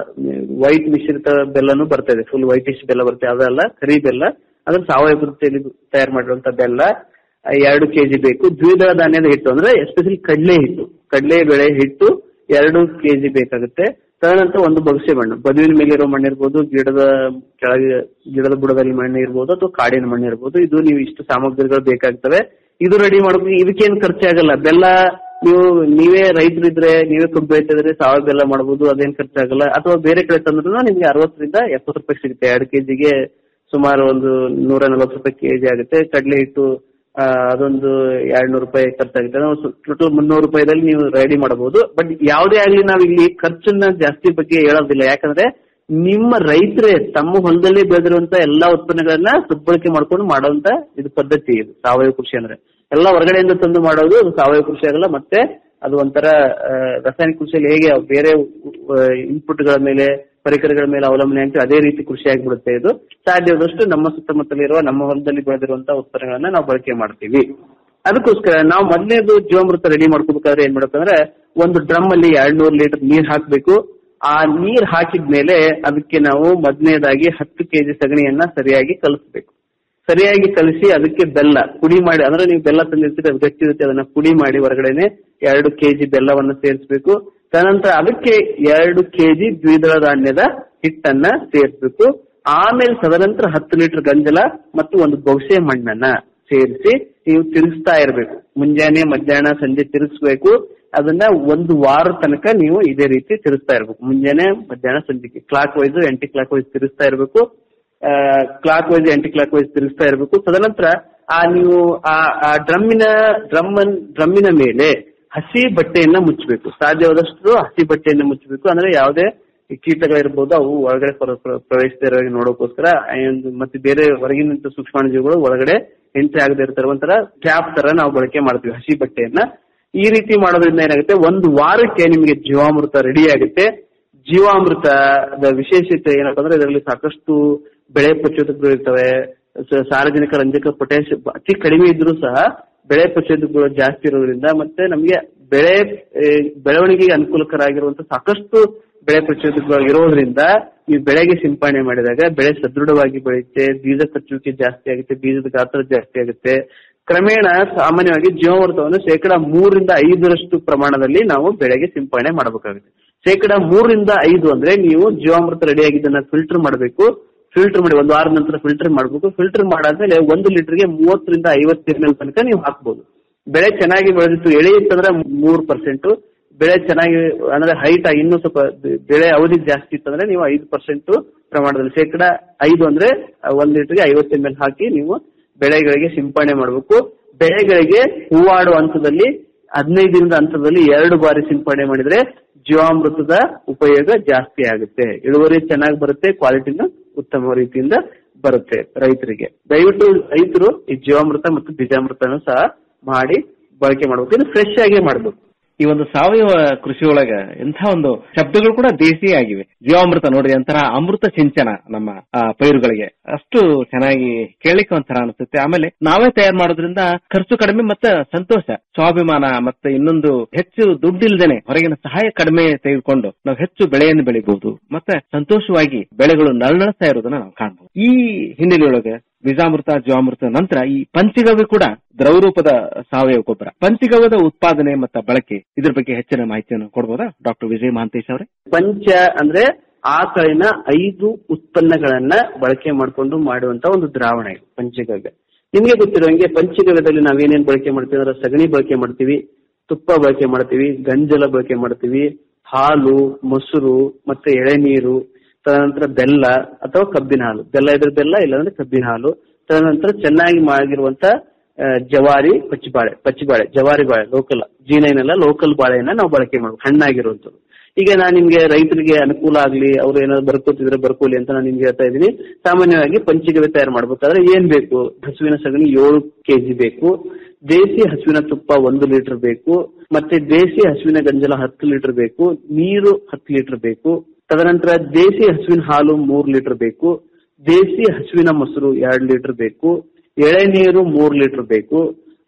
ವೈಟ್ ಮಿಶ್ರಿತ ಬೆಲ್ಲನು ಬರ್ತಾ ಇದೆ ಫುಲ್ ವೈಟಿಶ್ ಬೆಲ್ಲ ಬರ್ತದೆ ಅದಲ್ಲ ಕರಿ ಬೆಲ್ಲ ಅಂದ್ರೆ ಸಾವಯವ ಪದ್ಧತಿಯಲ್ಲಿ ತಯಾರು ಮಾಡಿರುವಂತ ಬೆಲ್ಲ ಆ, ಎರಡು ಕೆಜಿ ಬೇಕು ದ್ವಿದಳ ಧಾನ್ಯದ ಹಿಟ್ಟು ಅಂದ್ರೆ ಎಸ್ಪೆಷಲಿ ಕಡಲೆ ಹಿಟ್ಟು ಕಡಲೆ ಬೆಳೆ ಹಿಟ್ಟು ಎರಡು ಕೆಜಿ ಬೇಕಾಗುತ್ತೆ ತದನಂತರ ಒಂದು ಬಗಸೆ ಮಣ್ಣು ಬದುವಿನ ಮೇಲೆ ಇರೋ ಮಣ್ಣು ಇರ್ಬೋದು ಗಿಡದ ಕೆಳಗೆ ಗಿಡದ ಬುಡದಲ್ಲಿ ಮಣ್ಣು ಇರ್ಬೋದು ಅಥವಾ ಕಾಡಿನ ಮಣ್ಣು ಇರ್ಬೋದು ಇದು ನೀವು ಇಷ್ಟು ಸಾಮಗ್ರಿಗಳು ಬೇಕಾಗ್ತವೆ ಇದು ರೆಡಿ ಮಾಡ್ಬೇಕು ಇದಕ್ಕೇನು ಖರ್ಚಾಗಲ್ಲ ಬೆಲ್ಲ ನೀವು ನೀವೇ ರೈತರಿದ್ರೆ ನೀವೇ ಕಬ್ಬು ಬೆಳಿತಿದ್ರೆ ಸಾವಯವ ಬೆಲ್ಲ ಮಾಡ್ಬೋದು ಅದೇನ್ ಖರ್ಚಾಗಲ್ಲ ಅಥವಾ ಬೇರೆ ಕಡೆ ತಂದ್ರೂ ನಿಮ್ಗೆ ಅರವತ್ತರಿಂದ ಎಪ್ಪತ್ತು ರೂಪಾಯಿ ಸಿಗುತ್ತೆ ಎರಡು ಕೆಜಿಗೆ ಸುಮಾರು ಒಂದು ನೂರ ನಲವತ್ತು ರೂಪಾಯಿ ಕೆಜಿ ಆಗುತ್ತೆ ಕಡಲೆ ಹಿಟ್ಟು ಆ, ಅದೊಂದು ಎರಡ್ ನೂರು ರೂಪಾಯಿ ಖರ್ಚಾಗುತ್ತೆ ಟೋಟಲ್ ಮುನ್ನೂರು ರೂಪಾಯಿದಲ್ಲಿ ನೀವು ರೆಡಿ ಮಾಡಬಹುದು ಬಟ್ ಯಾವುದೇ ಆಗ್ಲಿ ನಾವು ಇಲ್ಲಿ ಖರ್ಚನ್ನ ಜಾಸ್ತಿ ಬಗ್ಗೆ ಹೇಳೋದಿಲ್ಲ ಯಾಕಂದ್ರೆ ನಿಮ್ಮ ರೈತರೇ ತಮ್ಮ ಹೊಲದಲ್ಲಿ ಬೆಳೆದಿರುವಂತ ಎಲ್ಲಾ ಉತ್ಪನ್ನಗಳನ್ನ ಸದ್ಬಳಕೆ ಮಾಡ್ಕೊಂಡು ಮಾಡುವಂತ ಇದು ಪದ್ಧತಿ ಇದು ಸಾವಯವ ಕೃಷಿ ಅಂದ್ರೆ ಎಲ್ಲ ಹೊರಗಡೆಯಿಂದ ತಂದು ಮಾಡೋದು ಅದು ಸಾವಯವ ಕೃಷಿ ಆಗಲ್ಲ ಮತ್ತೆ ಅದು ಒಂಥರ ಆ, ರಾಸಾಯನಿಕ ಕೃಷಿಯಲ್ಲಿ ಹೇಗೆ ಬೇರೆ ಇನ್ಪುಟ್ಗಳ ಮೇಲೆ ಪರಿಕರಗಳ ಮೇಲೆ ಅವಲಂಬನೆ ಆಗ್ತದೆ ಅದೇ ರೀತಿ ಕೃಷಿ ಆಗಿಬಿಡುತ್ತೆ ಇದು ಸಾಧ್ಯವಾದಷ್ಟು ನಮ್ಮ ಸುತ್ತಮುತ್ತಲಿರುವ ನಮ್ಮ ಹೊಲದಲ್ಲಿ ಬೆಳೆದಿರುವಂತಹ ಉತ್ಪನ್ನಗಳನ್ನ ನಾವು ಬಳಕೆ ಮಾಡ್ತೀವಿ ಅದಕ್ಕೋಸ್ಕರ ನಾವು ಮೊದಲನೇದು ಜೀವಾಮೃತ ರೆಡಿ ಮಾಡ್ಕೋಬೇಕಾದ್ರೆ ಏನ್ ಮಾಡ್ಬೇಕಂದ್ರೆ ಒಂದು ಡ್ರಮ್ ಅಲ್ಲಿ ಎರಡ್ ನೂರು ಲೀಟರ್ ನೀರ್ ಹಾಕ್ಬೇಕು ಆ ನೀರ್ ಹಾಕಿದ್ಮೇಲೆ ಅದಕ್ಕೆ ನಾವು ಮೊದಲನೇದಾಗಿ ಹತ್ತು ಕೆಜಿ ಸಗಣಿಯನ್ನ ಸರಿಯಾಗಿ ಕಲಿಸ್ಬೇಕು ಸರಿಯಾಗಿ ಕಲಿಸಿ ಅದಕ್ಕೆ ಬೆಲ್ಲ ಪುಡಿ ಮಾಡಿ ಅಂದ್ರೆ ನೀವು ಬೆಲ್ಲ ತಂದಿರ್ತೀರಿ ಅದು ಗಟ್ಟಿ ಇರುತ್ತೆ ಅದನ್ನ ಪುಡಿ ಮಾಡಿ ಹೊರಗಡೆನೆ ಎರಡು ಕೆಜಿ ಬೆಲ್ಲವನ್ನ ಸೇರಿಸಬೇಕು ತದನಂತರ ಅದಕ್ಕೆ ಎರಡು ಕೆಜಿ ದ್ವಿದಳ ಧಾನ್ಯದ ಹಿಟ್ಟನ್ನ ಸೇರಿಸಬೇಕು ಆಮೇಲೆ ತದನಂತರ ಹತ್ತು ಲೀಟರ್ ಗಂಜಲ ಮತ್ತು ಒಂದು ಬೊಗಸೆ ಮಣ್ಣನ್ನ ಸೇರಿಸಿ ನೀವು ತಿರುಗಿಸ್ತಾ ಇರಬೇಕು ಮುಂಜಾನೆ ಮಧ್ಯಾಹ್ನ ಸಂಜೆ ತಿರುಗಿಸ್ಬೇಕು ಅದನ್ನ ಒಂದು ವಾರ ತನಕ ನೀವು ಇದೇ ರೀತಿ ತಿರುಗಿಸ್ತಾ ಇರ್ಬೇಕು ಮುಂಜಾನೆ ಮಧ್ಯಾಹ್ನ ಸಂಜೆಗೆ clockwise anticlockwise ತಿರುಗಿಸ್ತಾ ಇರಬೇಕು clockwise anticlockwise ತಿರುಗಿಸ್ತಾ ಇರಬೇಕು ತದನಂತರ ಆ ನೀವು ಆ ಆ ಡ್ರಮ್ಮಿನ ಡ್ರಮ್ ಡ್ರಮ್ಮಿನ ಮೇಲೆ ಹಸಿ ಬಟ್ಟೆಯನ್ನ ಮುಚ್ಚಬೇಕು ಸಾಧ್ಯವಾದಷ್ಟು ಹಸಿ ಬಟ್ಟೆಯನ್ನ ಮುಚ್ಚಬೇಕು ಅಂದ್ರೆ ಯಾವುದೇ ಕೀಟಗಳಿರ್ಬೋದು ಅವು ಒಳಗಡೆ ಪ್ರ- ಪ್ರ- ಪ್ರವೇಶಿಸದೇ ಇರೋ ಹಾಗೆ ನೋಡೋಕೋಸ್ಕರ and ಮತ್ತೆ ಬೇರೆ ಹೊರಗಿನ ಸೂಕ್ಷ್ಮಾಣುಜೀವಿಗಳು ಒಳಗಡೆ ಎಂಟ್ರಿ ಆಗದೆ ಇರ್ತಾರೆ ಒಂಥರ ಕ್ಯಾಪ್ ತರ ನಾವು ಬಳಕೆ ಮಾಡ್ತೀವಿ ಹಸಿ ಬಟ್ಟೆಯನ್ನ ಈ ರೀತಿ ಮಾಡೋದ್ರಿಂದ ಏನಾಗುತ್ತೆ ಒಂದು ವಾರಕ್ಕೆ ನಿಮಗೆ ಜೀವಾಮೃತ ರೆಡಿ ಆಗುತ್ತೆ ಜೀವಾಮೃತದ ವಿಶೇಷತೆ ಏನಪ್ಪ ಅಂದ್ರೆ ಇದರಲ್ಲಿ ಸಾಕಷ್ಟು ಬೆಳೆ ಪ್ರಚೋದಕಗಳು ಇರ್ತವೆ ಸ- ಸಾರ್ವಜನಿಕ ರಂಜಕ ಪೊಟ್ಯಾಶ್ ಅತಿ ಕಡಿಮೆ ಇದ್ರೂ ಸಹ ಬೆಳೆ ಪ್ರಚೋದಕಗಳು ಜಾಸ್ತಿ ಇರೋದ್ರಿಂದ ಮತ್ತೆ ನಮಗೆ ಬೆಳೆ ಆ, ಬೆಳವಣಿಗೆಗೆ ಅನುಕೂಲಕರ ಆಗಿರುವಂತ ಸಾಕಷ್ಟು ಬೆಳೆ ಪ್ರಚೋದಕಗಳು ಇರೋದ್ರಿಂದ ಈ ಬೆಳೆಗೆ ಸಿಂಪಡಣೆ ಮಾಡಿದಾಗ ಬೆಳೆ ಸದೃಢವಾಗಿ ಬೆಳೆಯುತ್ತೆ ಬೀಜ ಕಚ್ಚುವಿಕೆ ಜಾಸ್ತಿ ಆಗುತ್ತೆ ಬೀಜದ ಗಾತ್ರ ಜಾಸ್ತಿ ಆಗುತ್ತೆ ಕ್ರಮೇಣ ಸಾಮಾನ್ಯವಾಗಿ ಜೀವಾಮೃತವನ್ನು ಶೇಕಡ ಮೂರರಿಂದ ಐದರಷ್ಟು ಪ್ರಮಾಣದಲ್ಲಿ ನಾವು ಬೆಳೆಗೆ ಸಿಂಪಡಣೆ ಮಾಡಬೇಕಾಗುತ್ತೆ ಶೇಕಡ ಮೂರರಿಂದ ಐದು ಅಂದ್ರೆ ನೀವು ಜೀವಾಮೃತ ರೆಡಿ ಆಗಿದ್ದನ್ನ ಫಿಲ್ಟರ್ ಮಾಡಬೇಕು ಫಿಲ್ಟರ್ ಮಾಡಿ ಒಂದು ವಾರದ ನಂತರ ಫಿಲ್ಟರ್ ಮಾಡಬೇಕು ಫಿಲ್ಟರ್ ಮಾಡಾದ್ಮೇಲೆ ಒಂದು ಲೀಟರ್ಗೆ ಮೂವತ್ತರಿಂದ ಐವತ್ತು ಎಂ ಎಲ್ ತನಕ ನೀವು ಹಾಕ್ಬೋದು ಬೆಳೆ ಚೆನ್ನಾಗಿ ಬೆಳೆದಿತ್ತು ಎಳೆ ಇತ್ತಂದ್ರೆ ಮೂರು ಪರ್ಸೆಂಟ್ ಬೆಳೆ ಚೆನ್ನಾಗಿ ಅಂದ್ರೆ ಹೈಟ್ ಇನ್ನೂ ಸ್ವಲ್ಪ ಬೆಳೆ ಅವಧಿ ಜಾಸ್ತಿ ಇತ್ತಂದ್ರೆ ನೀವು ಐದು ಪರ್ಸೆಂಟ್ ಪ್ರಮಾಣದಲ್ಲಿ ಶೇಕಡ ಐದು ಅಂದ್ರೆ ಒಂದ್ ಲೀಟರ್ಗೆ ಐವತ್ತು ಎಂ ಎಲ್ ಹಾಕಿ ನೀವು ಬೆಳೆಗಳಿಗೆ ಸಿಂಪಡಣೆ ಮಾಡಬೇಕು ಬೆಳೆಗಳಿಗೆ ಹೂವಾಡುವ ಹಂತದಲ್ಲಿ ಹದಿನೈದರಿಂದ ಹಂತದಲ್ಲಿ ಎರಡು ಬಾರಿ ಸಿಂಪಡಣೆ ಮಾಡಿದ್ರೆ ಜೀವಾಮೃತದ ಉಪಯೋಗ ಜಾಸ್ತಿ ಆಗುತ್ತೆ ಇಳುವರಿ ಚೆನ್ನಾಗಿ ಬರುತ್ತೆ ಕ್ವಾಲಿಟಿನ ಉತ್ತಮ ರೀತಿಯಿಂದ ಬರುತ್ತೆ ರೈತರಿಗೆ ದಯವಿಟ್ಟು ರೈತರು ಈ ಜೀವಾಮೃತ ಮತ್ತು ಬೀಜಾಮೃತನೂ ಸಹ ಮಾಡಿ ಬಳಕೆ ಮಾಡಬೇಕು ಇದು ಫ್ರೆಶ್ ಆಗೇ ಮಾಡಬೇಕು ಈ ಒಂದು ಸಾವಯವ ಕೃಷಿ ಒಳಗ ಎಂಥ ಒಂದು ಶಬ್ದಗಳು ಕೂಡ ದೇಸಿ ಆಗಿವೆ ಜೀವಾಮೃತ ನೋಡ್ರಿ ಒಂಥರ ಅಮೃತ ಸಿಂಚನ ನಮ್ಮ ಆ, ಪೈರುಗಳಿಗೆ ಅಷ್ಟು ಚೆನ್ನಾಗಿ ಕೇಳಲಿಕ್ಕೆ ಒಂಥರ ಅನಿಸುತ್ತೆ ಆಮೇಲೆ ನಾವೇ ತಯಾರು ಮಾಡೋದ್ರಿಂದ ಖರ್ಚು ಕಡಿಮೆ ಮತ್ತೆ ಸಂತೋಷ ಸ್ವಾಭಿಮಾನ ಮತ್ತೆ ಇನ್ನೊಂದು ಹೆಚ್ಚು ದುಡ್ಡಿಲ್ದೇನೆ ಹೊರಗಿನ ಸಹಾಯ ಕಡಿಮೆ ತೆಗೆದುಕೊಂಡು ನಾವು ಹೆಚ್ಚು ಬೆಳೆಯನ್ನು ಬೆಳಿಬಹುದು ಮತ್ತೆ ಸಂತೋಷವಾಗಿ ಬೆಳೆಗಳು ನಳನಳಿಸ್ತಾ ಇರೋದನ್ನ ನಾವು ಕಾಣಬಹುದು ಈ ಹಿನ್ನೆಲೆಯೊಳಗೆ ಬೀಜಾಮೃತ ಜೀವಾಮೃತ ನಂತರ ಈ ಪಂಚಗವ್ಯ ಕೂಡ ದ್ರವರೂಪದ ಸಾವಯವ ಗೊಬ್ಬರ ಪಂಚಗವ್ಯದ ಉತ್ಪಾದನೆ ಮತ್ತು ಬಳಕೆ ಇದ್ರ ಬಗ್ಗೆ ಹೆಚ್ಚಿನ ಮಾಹಿತಿಯನ್ನು ಕೊಡ್ಬೋದಾ ಡಾಕ್ಟರ್ ವಿಜಯ್ ಮಹಾಂತೇಶ್ ಅವರೇ ಪಂಚ ಅಂದ್ರೆ ಆಕಳಿನ ಐದು ಉತ್ಪನ್ನಗಳನ್ನ ಬಳಕೆ ಮಾಡಿಕೊಂಡು ಮಾಡುವಂತ ಒಂದು ದ್ರಾವಣ ಇದು ಪಂಚಗವ್ಯ ನಿಮ್ಗೆ ಗೊತ್ತಿರೋಂಗೆ ಪಂಚಗವ್ಯದಲ್ಲಿ ನಾವೇನೇನ್ ಬಳಕೆ ಮಾಡ್ತೀವಿ ಅಂದ್ರೆ ಸಗಣಿ ಬಳಕೆ ಮಾಡ್ತೀವಿ ತುಪ್ಪ ಬಳಕೆ ಮಾಡ್ತೀವಿ ಗಂಜಲ ಬಳಕೆ ಮಾಡ್ತೀವಿ ಹಾಲು ಮೊಸರು ಮತ್ತೆ ಎಳೆನೀರು ತದನಂತರ ಬೆಲ್ಲ ಅಥವಾ ಕಬ್ಬಿನ ಹಾಲು ಬೆಲ್ಲ ಇದ್ರೆ ಬೆಲ್ಲ ಇಲ್ಲಾಂದ್ರೆ ಕಬ್ಬಿನ ಹಾಲು ತದನಂತರ ಚೆನ್ನಾಗಿ ಮಾಡಿರುವಂತ ಆ, ಜವಾರಿ ಪಚ್ಚಿಬಾಳೆ ಪಚ್ಚಿಬಾಳೆ ಜವಾರಿ ಬಾಳೆ ಲೋಕಲ್ ಜೀನೈನೆಲ್ಲ ಲೋಕಲ್ ಬಾಳೆಯನ್ನ ನಾವು ಬಳಕೆ ಮಾಡ್ಬೇಕು ಹಣ್ಣಾಗಿರುವಂತದ್ದು ಈಗ ನಾನು ನಿಮ್ಗೆ ರೈತರಿಗೆ ಅನುಕೂಲ ಆಗ್ಲಿ ಅವ್ರು ಏನಾದ್ರು ಬರ್ಕೋತಿದ್ರೆ ಬರ್ಕೋಲಿ ಅಂತ ನಾನು ನಿಮ್ಗೆ ಹೇಳ್ತಾ ಇದ್ದೀನಿ ಸಾಮಾನ್ಯವಾಗಿ ಪಂಚಗವ್ಯ ತಯಾರು ಮಾಡ್ಬೇಕಾದ್ರೆ ಏನ್ ಬೇಕು ಹಸುವಿನ ಸಗಣಿ ಏಳು ಕೆಜಿ ಬೇಕು ದೇಸಿ ಹಸುವಿನ ತುಪ್ಪ ಒಂದು ಲೀಟರ್ ಬೇಕು ಮತ್ತೆ ದೇಸಿ ಹಸುವಿನ ಗಂಜಲ ಹತ್ತು ಲೀಟರ್ ಬೇಕು ನೀರು ಹತ್ತು ಲೀಟರ್ ಬೇಕು ತದನಂತರ ದೇಸಿ ಹಸುವಿನ ಹಾಲು ಮೂರ್ ಲೀಟರ್ ಬೇಕು ದೇಸಿ ಹಸುವಿನ ಮೊಸರು ಎರಡು ಲೀಟರ್ ಬೇಕು ಎಳೆನೀರು ಮೂರ್ ಲೀಟರ್ ಬೇಕು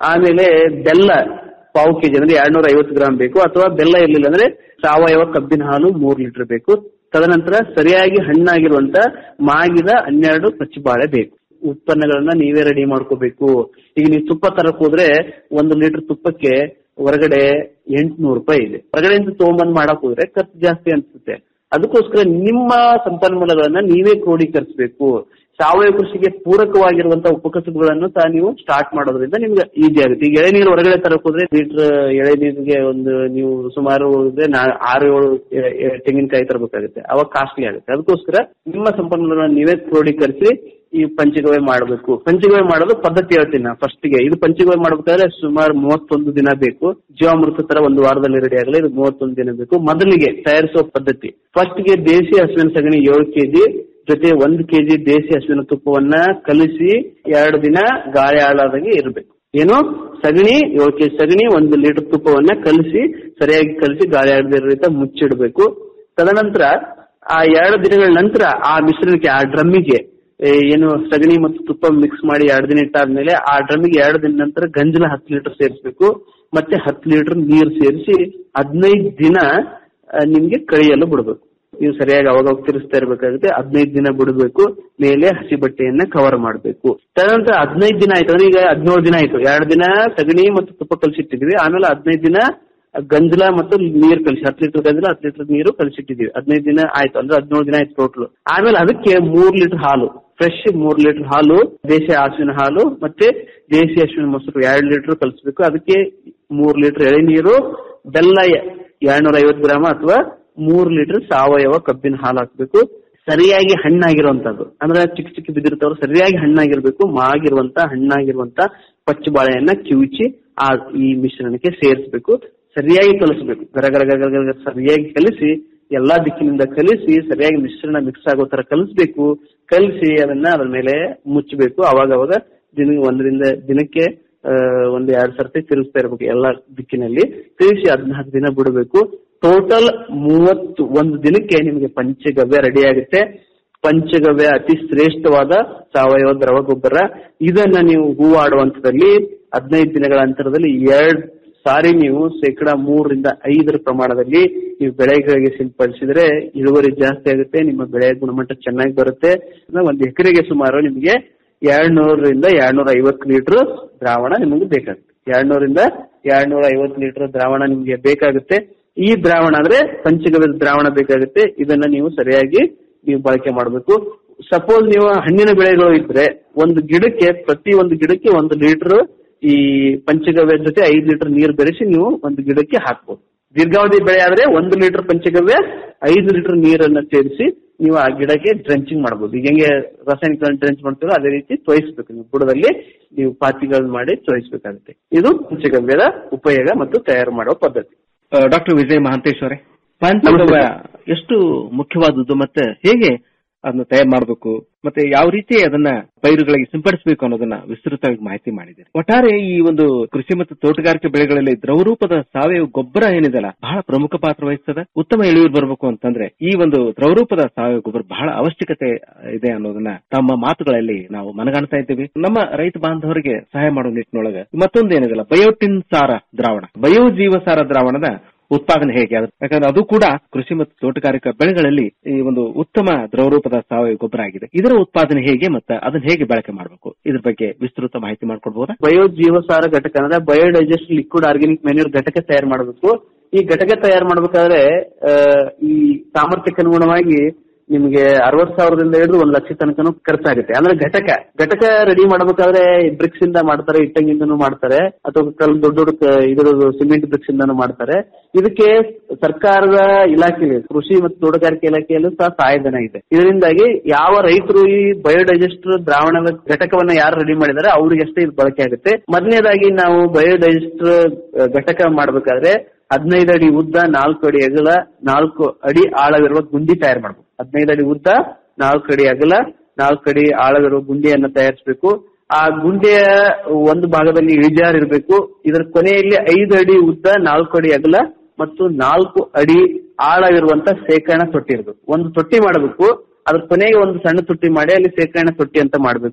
ಆಮೇಲೆ ಬೆಲ್ಲ ಪಾವು ಕೆಜಿ ಅಂದ್ರೆ ಎರಡ್ನೂರ ಐವತ್ತು ಗ್ರಾಮ್ ಬೇಕು ಅಥವಾ ಬೆಲ್ಲ ಇರ್ಲಿಲ್ಲ ಅಂದ್ರೆ ಸಾವಯವ ಕಬ್ಬಿನ ಹಾಲು ಮೂರ್ ಲೀಟರ್ ಬೇಕು ತದನಂತರ ಸರಿಯಾಗಿ ಹಣ್ಣಾಗಿರುವಂತ ಮಾಗಿದ ಹನ್ನೆರಡು ಪಚ್ಚಿಬಾಳೆ ಬೇಕು ಉತ್ಪನ್ನಗಳನ್ನ ನೀವೇ ರೆಡಿ ಮಾಡ್ಕೋಬೇಕು ಈಗ ನೀವು ತುಪ್ಪ ತರಕ್ ಹೋದ್ರೆ ಒಂದು ಲೀಟರ್ ತುಪ್ಪಕ್ಕೆ ಹೊರಗಡೆ ಎಂಟ್ನೂರು ರೂಪಾಯಿ ಇದೆ ಹೊರಗಡೆಯಿಂದ ತಗೊಂಬಂದ್ ಮಾಡಕ್ ಹೋದ್ರೆ ಖರ್ಚು ಜಾಸ್ತಿ ಅನ್ಸುತ್ತೆ ಅದಕ್ಕೋಸ್ಕರ ನಿಮ್ಮ ಸಂಪನ್ಮೂಲಗಳನ್ನ ನೀವೇ ಕ್ರೋಢೀಕರಿಸಬೇಕು ಸಾವಯವ ಕೃಷಿಗೆ ಪೂರಕವಾಗಿರುವಂತಹ ಉಪಕಸಬುಗಳನ್ನು ಸಹ ನೀವು ಸ್ಟಾರ್ಟ್ ಮಾಡೋದ್ರಿಂದ ನಿಮ್ಗೆ ಈಸಿ ಆಗುತ್ತೆ ಈಗ ಎಳೆನೀರು ಹೊರಗಡೆ ತರಕ್ ಹೋದ್ರೆ ಲೀಟರ್ ಎಳೆನೀರಿಗೆ ಒಂದು ನೀವು ಸುಮಾರು ಹೋದ್ರೆ ನಾ- ಆರು ಏಳು ಎ- ಎ- ತೆಂಗಿನಕಾಯಿ ತರಬೇಕಾಗುತ್ತೆ ಅವಾಗ ಕಾಸ್ಟ್ಲಿ ಆಗುತ್ತೆ ಅದಕ್ಕೋಸ್ಕರ ನಿಮ್ಮ ಸಂಪನ್ಮೂಲಗಳನ್ನು ನೀವೇ ಕ್ರೋಢೀಕರಿಸಿ ಈ ಪಂಚಗವ್ಯ ಮಾಡಬೇಕು ಪಂಚಗವ್ಯ ಮಾಡೋದು ಪದ್ಧತಿ ಹೇಳ್ತೀನಿ ನಾ ಫಸ್ಟ್ ಗೆ ಇದು ಪಂಚಗವ್ಯ ಮಾಡ್ಬೇಕಾದ್ರೆ ಸುಮಾರು ಮೂವತ್ತೊಂದು ದಿನ ಬೇಕು ಜೀವಾಮೃತ ತರ ಒಂದು ವಾರದಲ್ಲಿ ರೆಡಿ ಆಗಲಿ ಇದು ಮೂವತ್ತೊಂದು ದಿನ ಬೇಕು ಮೊದಲಿಗೆ ತಯಾರಿಸುವ ಪದ್ಧತಿ ಫಸ್ಟ್ ಗೆ ದೇಸಿ ಹಸುವಿನ ಸಗಣಿ ಏಳು ಕೆಜಿ ಜೊತೆ ಒಂದು ಕೆಜಿ ದೇಸಿ ಹಸುವಿನ ತುಪ್ಪವನ್ನ ಕಲಿಸಿ ಎರಡು ದಿನ ಗಾಳಿ ಆಳಾದಾಗೆ ಇರಬೇಕು ಏನು ಸಗಣಿ ಏಳು ಕೆಜಿ ಸಗಣಿ ಒಂದು ಲೀಟರ್ ತುಪ್ಪವನ್ನ ಕಲಿಸಿ ಸರಿಯಾಗಿ ಕಲಿಸಿ ಗಾಳಿ ಆಡದಿರೋ ರೀತಿ ಮುಚ್ಚಿಡಬೇಕು ತದನಂತರ ಆ ಎರಡು ದಿನಗಳ ನಂತರ ಆ ಮಿಶ್ರಣಕ್ಕೆ ಆ ಡ್ರಮ್ಮಿಗೆ ಏ, ಏನು ಸಗಣಿ ಮತ್ತು ತುಪ್ಪ ಮಿಕ್ಸ್ ಮಾಡಿ ಎರಡು ದಿನ ಇಟ್ಟಾದ್ಮೇಲೆ ಆ ಡ್ರಮ್ಮಿಗೆ ಎರಡು ದಿನ ನಂತರ ಗಂಜಲ ಹತ್ತು ಲೀಟರ್ ಸೇರಿಸಬೇಕು ಮತ್ತೆ ಹತ್ತು ಲೀಟರ್ ನೀರು ಸೇರಿಸಿ ಹದಿನೈದು ದಿನ ಆ, ನಿಮ್ಗೆ ಕಳಿಯಲು ಬಿಡಬೇಕು ನೀವು ಸರಿಯಾಗಿ ಅವಾಗ ಅವಾಗ ತಿರ್ಸ್ತಾ ಇರ್ಬೇಕಾಗುತ್ತೆ ಹದಿನೈದು ದಿನ ಬಿಡಬೇಕು ಮೇಲೆ ಹಸಿ ಬಟ್ಟೆಯನ್ನ ಕವರ್ ಮಾಡಬೇಕು ತದನಂತರ ಹದಿನೈದು ದಿನ ಆಯ್ತು ಅಂದ್ರೆ ಈಗ ಹದಿನೇಳು ದಿನ ಆಯ್ತು ಎರಡು ದಿನ ಸಗಣಿ ಮತ್ತು ತುಪ್ಪ ಕಲಸಿಟ್ಟಿದ್ವಿ ಆಮೇಲೆ ಹದಿನೈದು ದಿನ ಗಂಜಲ ಮತ್ತು ನೀರು ಕಲಿಸಿ ಹತ್ತು ಲೀಟರ್ ಗಂಜಲ ಹತ್ತು ಲೀಟರ್ ನೀರು ಕಲಿಸಿಟ್ಟಿದೀವಿ ಹದಿನೈದು ದಿನ ಆಯ್ತು ಅಂದ್ರೆ ಹದಿನೇಳು ದಿನ ಆಯ್ತು ಟೋಟಲ್ ಆಮೇಲೆ ಅದಕ್ಕೆ ಮೂರ್ ಲೀಟರ್ ಹಾಲು ಫ್ರೆಶ್ ಮೂರ್ ಲೀಟರ್ ಹಾಲು ದೇಶಿ ಹಸುವಿನ ಹಾಲು ಮತ್ತೆ ದೇಶಿ ಹಸುವಿನ ಮೊಸರು ಎರಡು ಲೀಟರ್ ಕಲಿಸ್ಬೇಕು ಅದಕ್ಕೆ ಮೂರ್ ಲೀಟರ್ ಎಳೆನೀರು ಬೆಲ್ಲ ಎರಡ್ನೂರ ಐವತ್ತು ಗ್ರಾಮ ಅಥವಾ ಮೂರ್ ಲೀಟರ್ ಸಾವಯವ ಕಬ್ಬಿನ ಹಾಲು ಹಾಕ್ಬೇಕು ಸರಿಯಾಗಿ ಹಣ್ಣಾಗಿರುವಂತದ್ದು ಅಂದ್ರೆ ಚಿಕ್ಕ ಚಿಕ್ಕ ಬಿದ್ದಿರ್ತಾವ್ರು ಸರಿಯಾಗಿ ಹಣ್ಣಾಗಿರ್ಬೇಕು ಮಾಗಿರುವಂತ ಹಣ್ಣಾಗಿರುವಂತ ಪಚ್ಚ ಬಾಳೆಯನ್ನ ಕಿವುಚಿ ಆ ಈ ಮಿಶ್ರಣಕ್ಕೆ ಸೇರಿಸಬೇಕು ಸರಿಯಾಗಿ ಕಲಿಸ್ಬೇಕು ಗರ ಗರ ಗರ ಗರ ಗರ ಸರಿಯಾಗಿ ಕಲಿಸಿ ಎಲ್ಲಾ ದಿಕ್ಕಿನಿಂದ ಕಲಿಸಿ ಸರಿಯಾಗಿ ಮಿಶ್ರಣ ಮಿಕ್ಸ್ ಆಗೋ ತರ ಕಲಿಸ್ಬೇಕು ಕಲಿಸಿ ಅದನ್ನ ಅದ್ರ ಮೇಲೆ ಮುಚ್ಚಬೇಕು ಅವಾಗ ಅವಾಗ ದಿನ ಒಂದರಿಂದ ದಿನಕ್ಕೆ ಆ, ಒಂದ್ ಎರಡ್ ಸರ್ತಿ ತಿರುಗಿಸ್ತಾ ಇರ್ಬೇಕು ಎಲ್ಲಾ ದಿಕ್ಕಿನಲ್ಲಿ ತಿರುಗಿಸಿ ಹದಿನಾಲ್ಕು ದಿನ ಬಿಡಬೇಕು ಟೋಟಲ್ ಮೂವತ್ತು ಒಂದು ದಿನಕ್ಕೆ ನಿಮಗೆ ಪಂಚಗವ್ಯ ರೆಡಿ ಆಗುತ್ತೆ ಪಂಚಗವ್ಯ ಅತಿ ಶ್ರೇಷ್ಠವಾದ ಸಾವಯವ ದ್ರವ ಗೊಬ್ಬರ ಇದನ್ನ ನೀವು ಹೂವಾಡುವಂತದಲ್ಲಿ ಹದಿನೈದು ದಿನಗಳ ಅಂತರದಲ್ಲಿ ಎರಡ್ ಸಾರಿ ನೀವು ಶೇಕಡ ಮೂರರಿಂದ ಐದರ ಪ್ರಮಾಣದಲ್ಲಿ ನೀವು ಬೆಳೆಗಳಿಗೆ ಸಿಂಪಡಿಸಿದ್ರೆ ಇಳುವರಿ ಜಾಸ್ತಿ ಆಗುತ್ತೆ ನಿಮ್ಮ ಬೆಳೆಯ ಗುಣಮಟ್ಟ ಚೆನ್ನಾಗಿ ಬರುತ್ತೆ ಅಂದ್ರೆ ಒಂದು ಎಕರೆಗೆ ಸುಮಾರು ನಿಮಗೆ ಎರಡ್ನೂರರಿಂದ ಎರಡ್ನೂರ ಐವತ್ತು ಲೀಟರ್ ದ್ರಾವಣ ನಿಮಗೆ ಬೇಕಾಗುತ್ತೆ ಎರಡ್ನೂರಿಂದ ಎರಡ್ನೂರ ಐವತ್ತು ಲೀಟರ್ ದ್ರಾವಣ ನಿಮಗೆ ಬೇಕಾಗುತ್ತೆ ಈ ದ್ರಾವಣ ಅಂದ್ರೆ ಪಂಚಗವ್ಯದ ದ್ರಾವಣ ಬೇಕಾಗುತ್ತೆ ಇದನ್ನ ನೀವು ಸರಿಯಾಗಿ ನೀವು ಬಳಕೆ ಮಾಡಬೇಕು ಸಪೋಸ್ ನೀವು ಹಣ್ಣಿನ ಬೆಳೆಗಳು ಇದ್ರೆ ಒಂದು ಗಿಡಕ್ಕೆ ಪ್ರತಿ ಒಂದು ಗಿಡಕ್ಕೆ ಒಂದು ಲೀಟರ್ ಈ ಪಂಚಗವ್ಯ ಜೊತೆ ಐದು ಲೀಟರ್ ನೀರು ಬೆರೆಸಿ ನೀವು ಒಂದು ಗಿಡಕ್ಕೆ ಹಾಕ್ಬೋದು ದೀರ್ಘಾವಧಿ ಬೆಳೆ ಆದ್ರೆ ಒಂದು ಲೀಟರ್ ಪಂಚಗವ್ಯ ಐದು ಲೀಟರ್ ನೀರನ್ನ ಸೇರಿಸಿ ನೀವು ಆ ಗಿಡಕ್ಕೆ ಡ್ರೆಂಚಿಂಗ್ ಮಾಡಬಹುದು ಈಗ ಹೆಂಗೆ ರಾಸಾಯನಿಕ ಡ್ರೆಂಚ್ ಮಾಡ್ತೀರೋ ಅದೇ ರೀತಿ ತೋಯಿಸ್ಬೇಕು ನೀವು ಬುಡದಲ್ಲಿ ನೀವು ಪಾತಿಗಳನ್ನ ಮಾಡಿ ತೋಯಿಸ್ಬೇಕಾಗುತ್ತೆ ಇದು ಪಂಚಗವ್ಯದ ಉಪಯೋಗ ಮತ್ತು ತಯಾರು ಮಾಡುವ ಪದ್ಧತಿ ಡಾಕ್ಟರ್ ವಿಜಯ್ ಮಹಾಂತೇಶ್ ಅವರೇ ಪಂಚಗವ್ಯ ಎಷ್ಟು ಮುಖ್ಯವಾದದ್ದು ಮತ್ತೆ ಹೇಗೆ ಅದನ್ನ ತಯಾರು ಮಾಡಬೇಕು ಮತ್ತೆ ಯಾವ ರೀತಿ ಅದನ್ನ ಪೈರುಗಳಿಗೆ ಸಿಂಪಡಿಸಬೇಕು ಅನ್ನೋದನ್ನ ವಿಸ್ತೃತವಾಗಿ ಮಾಹಿತಿ ಮಾಡಿದ್ದೀರಿ ಒಟ್ಟಾರೆ ಈ ಒಂದು ಕೃಷಿ ಮತ್ತು ತೋಟಗಾರಿಕೆ ಬೆಳೆಗಳಲ್ಲಿ ದ್ರವರೂಪದ ಸಾವಯವ ಗೊಬ್ಬರ ಏನಿದೆಲ್ಲ ಬಹಳ ಪ್ರಮುಖ ಪಾತ್ರ ವಹಿಸ್ತದೆ ಉತ್ತಮ ಇಳುವರಿ ಬರಬೇಕು ಅಂತಂದ್ರೆ ಈ ಒಂದು ದ್ರವರೂಪದ ಸಾವಯವ ಗೊಬ್ಬರ ಬಹಳ ಅವಶ್ಯಕತೆ ಇದೆ ಅನ್ನೋದನ್ನ ತಮ್ಮ ಮಾತುಗಳಲ್ಲಿ ನಾವು ಮನಗಾಣ್ತಾ ಇದ್ದೀವಿ ನಮ್ಮ ರೈತ ಬಾಂಧವರಿಗೆ ಸಹಾಯ ಮಾಡುವ ನಿಟ್ಟಿನೊಳಗೆ ಮತ್ತೊಂದು ಏನಿದೆಲ್ಲ ಬಯೋಟಿನ್ ಸಾರ ದ್ರಾವಣ ಬಯೋ ಜೀವಸಾರ ದ್ರಾವಣದ ಉತ್ಪಾದನೆ ಹೇಗೆ ಅದು- ಯಾಕಂದ್ರೆ ಅದು ಕೂಡ ಕೃಷಿ ಮತ್ತು ತೋಟಗಾರಿಕಾ ಬೆಳೆಗಳಲ್ಲಿ ಈ ಒಂದು ಉತ್ತಮ ದ್ರವರೂಪದ ಸಾವಯವ ಗೊಬ್ಬರ ಆಗಿದೆ ಇದರ ಉತ್ಪಾದನೆ ಹೇಗೆ ಮತ್ತೆ ಅದನ್ನ ಹೇಗೆ ಬಳಕೆ ಮಾಡಬೇಕು ಇದ್ರ ಬಗ್ಗೆ ವಿಸ್ತೃತ ಮಾಹಿತಿ ಮಾಡ್ಕೊಡ್ಬೋದಾ ಬಯೋ ಜೀವಸಾರ ಘಟಕ ಅಂದ್ರೆ ಬಯೋಡೈಜೆಸ್ಟ್ ಲಿಕ್ವಿಡ್ ಆರ್ಗ್ಯಾನಿಕ್ ಮೆನ್ಯೂರ್ ಘಟಕ ತಯಾರು ಮಾಡಬೇಕು ಈ ಘಟಕ ತಯಾರು ಮಾಡ್ಬೇಕಾದ್ರೆ ಆ, ಈ ಸಾಮರ್ಥ್ಯಕ್ಕೆ ಅನುಗುಣವಾಗಿ ನಿಮಗೆ ಅರವತ್ ಸಾವಿರದಿಂದ ಹಿಡಿದು ಒಂದ್ ಲಕ್ಷ ತನಕನೂ ಖರ್ಚಾಗುತ್ತೆ ಅಂದ್ರೆ ಘಟಕ ಘಟಕ ರೆಡಿ ಮಾಡ್ಬೇಕಾದ್ರೆ ಬ್ರಿಕ್ಸ್ ಇಂದ ಮಾಡ್ತಾರೆ ಇಟ್ಟಂಗಿಂದನೂ ಮಾಡ್ತಾರೆ ಅಥವಾ ಕಲ್ ದೊಡ್ಡ ದೊಡ್ಡ ಕ- ಇದ್ರದ್ದು ಸಿಮೆಂಟ್ ಬ್ರಿಕ್ಸ್ ಇಂದನೂ ಮಾಡ್ತಾರೆ ಇದಕ್ಕೆ ಸರ್ಕಾರದ ಇಲಾಖೆಯಲ್ಲಿ ಕೃಷಿ ಮತ್ತು ತೋಟಗಾರಿಕೆ ಇಲಾಖೆಯಲ್ಲೂ ಸಹ ಸಹಾಯಧನ ಇದೆ ಇದರಿಂದಾಗಿ ಯಾವ ರೈತರು ಈ ಬಯೋಡೈಜೆಸ್ಟರ್ ದ್ರಾವಣದ ಘಟಕವನ್ನ ಯಾರು ರೆಡಿ ಮಾಡಿದ್ದಾರೆ ಅವ್ರಿಗೆ ಅಷ್ಟೇ ಇದು ಬಳಕೆ ಆಗುತ್ತೆ ಮೊದಲನೇದಾಗಿ ನಾವು ಬಯೋಡೈಜೆಸ್ಟರ್ ಘಟಕ ಮಾಡ್ಬೇಕಾದ್ರೆ ಹದಿನೈದು ಅಡಿ ಉದ್ದ ನಾಲ್ಕು ಅಡಿ ಅಗಲ ನಾಲ್ಕು ಅಡಿ ಆಳವಿರುವ ಗುಂಡಿ ತಯಾರು ಮಾಡಬೇಕು ಹದಿನೈದು ಅಡಿ ಉದ್ದ ನಾಲ್ಕು ಅಡಿ ಅಗಲ ನಾಲ್ಕು ಅಡಿ ಆಳವಿರುವ ಗುಂಡಿಯನ್ನ ತಯಾರಿಸಬೇಕು ಆ ಗುಂಡಿಯ ಒಂದು ಭಾಗದಲ್ಲಿ ಇಳಿಜಾರು ಇರಬೇಕು ಇದರ ಕೊನೆಯಲ್ಲಿ ಐದು ಅಡಿ ಉದ್ದ ನಾಲ್ಕು ಅಡಿ ಅಗಲ ಮತ್ತು ನಾಲ್ಕು ಅಡಿ ಆಳವಿರುವಂತ ಶೇಖರಣಾ ತೊಟ್ಟಿ ಇರಬೇಕು ಒಂದು ತೊಟ್ಟಿ ಮಾಡಬೇಕು ಅದ್ರ ಕೊನೆಗೆ ಒಂದು ಸಣ್ಣ ತೊಟ್ಟಿ ಮಾಡಿ ಅಲ್ಲಿ ಶೇಖರಣಾ ತೊಟ್ಟಿ ಅಂತ ಮಾಡಬೇಕು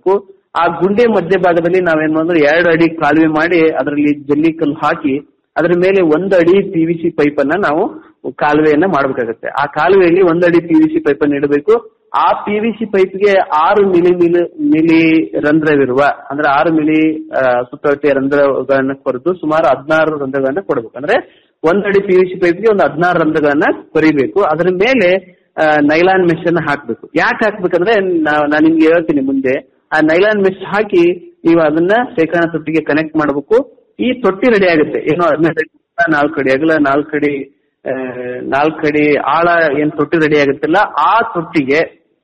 ಆ ಗುಂಡಿ ಮಧ್ಯಭಾಗದಲ್ಲಿ ನಾವೇನ್ ಮಾಡಿದ್ರೆ ಎರಡು ಅಡಿ ಕಾಲುವೆ ಮಾಡಿ ಅದರಲ್ಲಿ ಜಲ್ಲಿ ಕಲ್ಲು ಹಾಕಿ ಅದರ ಮೇಲೆ ಒಂದು ಅಡಿ ಪಿ ವಿ ಸಿ ಪೈಪ್ ಅನ್ನ ನಾವು ಕಾಲುವೆಯನ್ನ ಮಾಡಬೇಕಾಗುತ್ತೆ ಆ ಕಾಲುವೆಯಲ್ಲಿ ಒಂದು ಅಡಿ ಪಿ ವಿ ಸಿ ಪೈಪ್ ಅನ್ನು ಇಡಬೇಕು ಆ ಪಿ ವಿ ಸಿ ಪೈಪ್ಗೆ ಆರು ಮಿಲಿ ಮಿಲಿ ಮಿಲಿ ರಂಧ್ರವಿರುವ ಅಂದ್ರೆ ಆರು ಮಿಲಿ ಆ, ಸುತ್ತಳತೆಯ ರಂಧ್ರಗಳನ್ನ ಕೊರೆದು ಸುಮಾರು ಹದಿನಾರು ರಂಧ್ರಗಳನ್ನ ಕೊಡಬೇಕು ಅಂದ್ರೆ ಒಂದ್ ಅಡಿ ಪಿ ವಿ ಸಿ ಪೈಪ್ಗೆ ಒಂದು ಹದಿನಾರು ರಂಧ್ರಗಳನ್ನ ಕೊರಿಬೇಕು ಅದರ ಮೇಲೆ ನೈಲಾನ್ ಮೆಶ್ ಅನ್ನ ಹಾಕ್ಬೇಕು ಯಾಕೆ ಹಾಕ್ಬೇಕಂದ್ರೆ ನಾ- ನಾನು ನಿಮ್ಗೆ ಹೇಳ್ತೀನಿ ಮುಂದೆ ಆ ನೈಲಾನ್ ಮೆಶ್ ಹಾಕಿ ನೀವು ಅದನ್ನ ಶೇಖರಣಾ ತೊಟ್ಟಿಗೆ ಕನೆಕ್ಟ್ ಮಾಡಬೇಕು ಈ ತೊಟ್ಟಿ ರೆಡಿ ಆಗುತ್ತೆ ಏನೋ ಹದಿನೈದು ಅಡಿ ಉದ್ದ, ನಾಲ್ಕು ಅಡಿ ಅಗಲ ನಾಲ್ಕು ಅಡಿ ಆ, ನಾಲ್ಕು ಅಡಿ ಆಳ ಏನ್ ತೊಟ್ಟಿ ರೆಡಿ ಆಗುತ್ತಲ್ಲ ಆ ತೊಟ್ಟಿಗೆ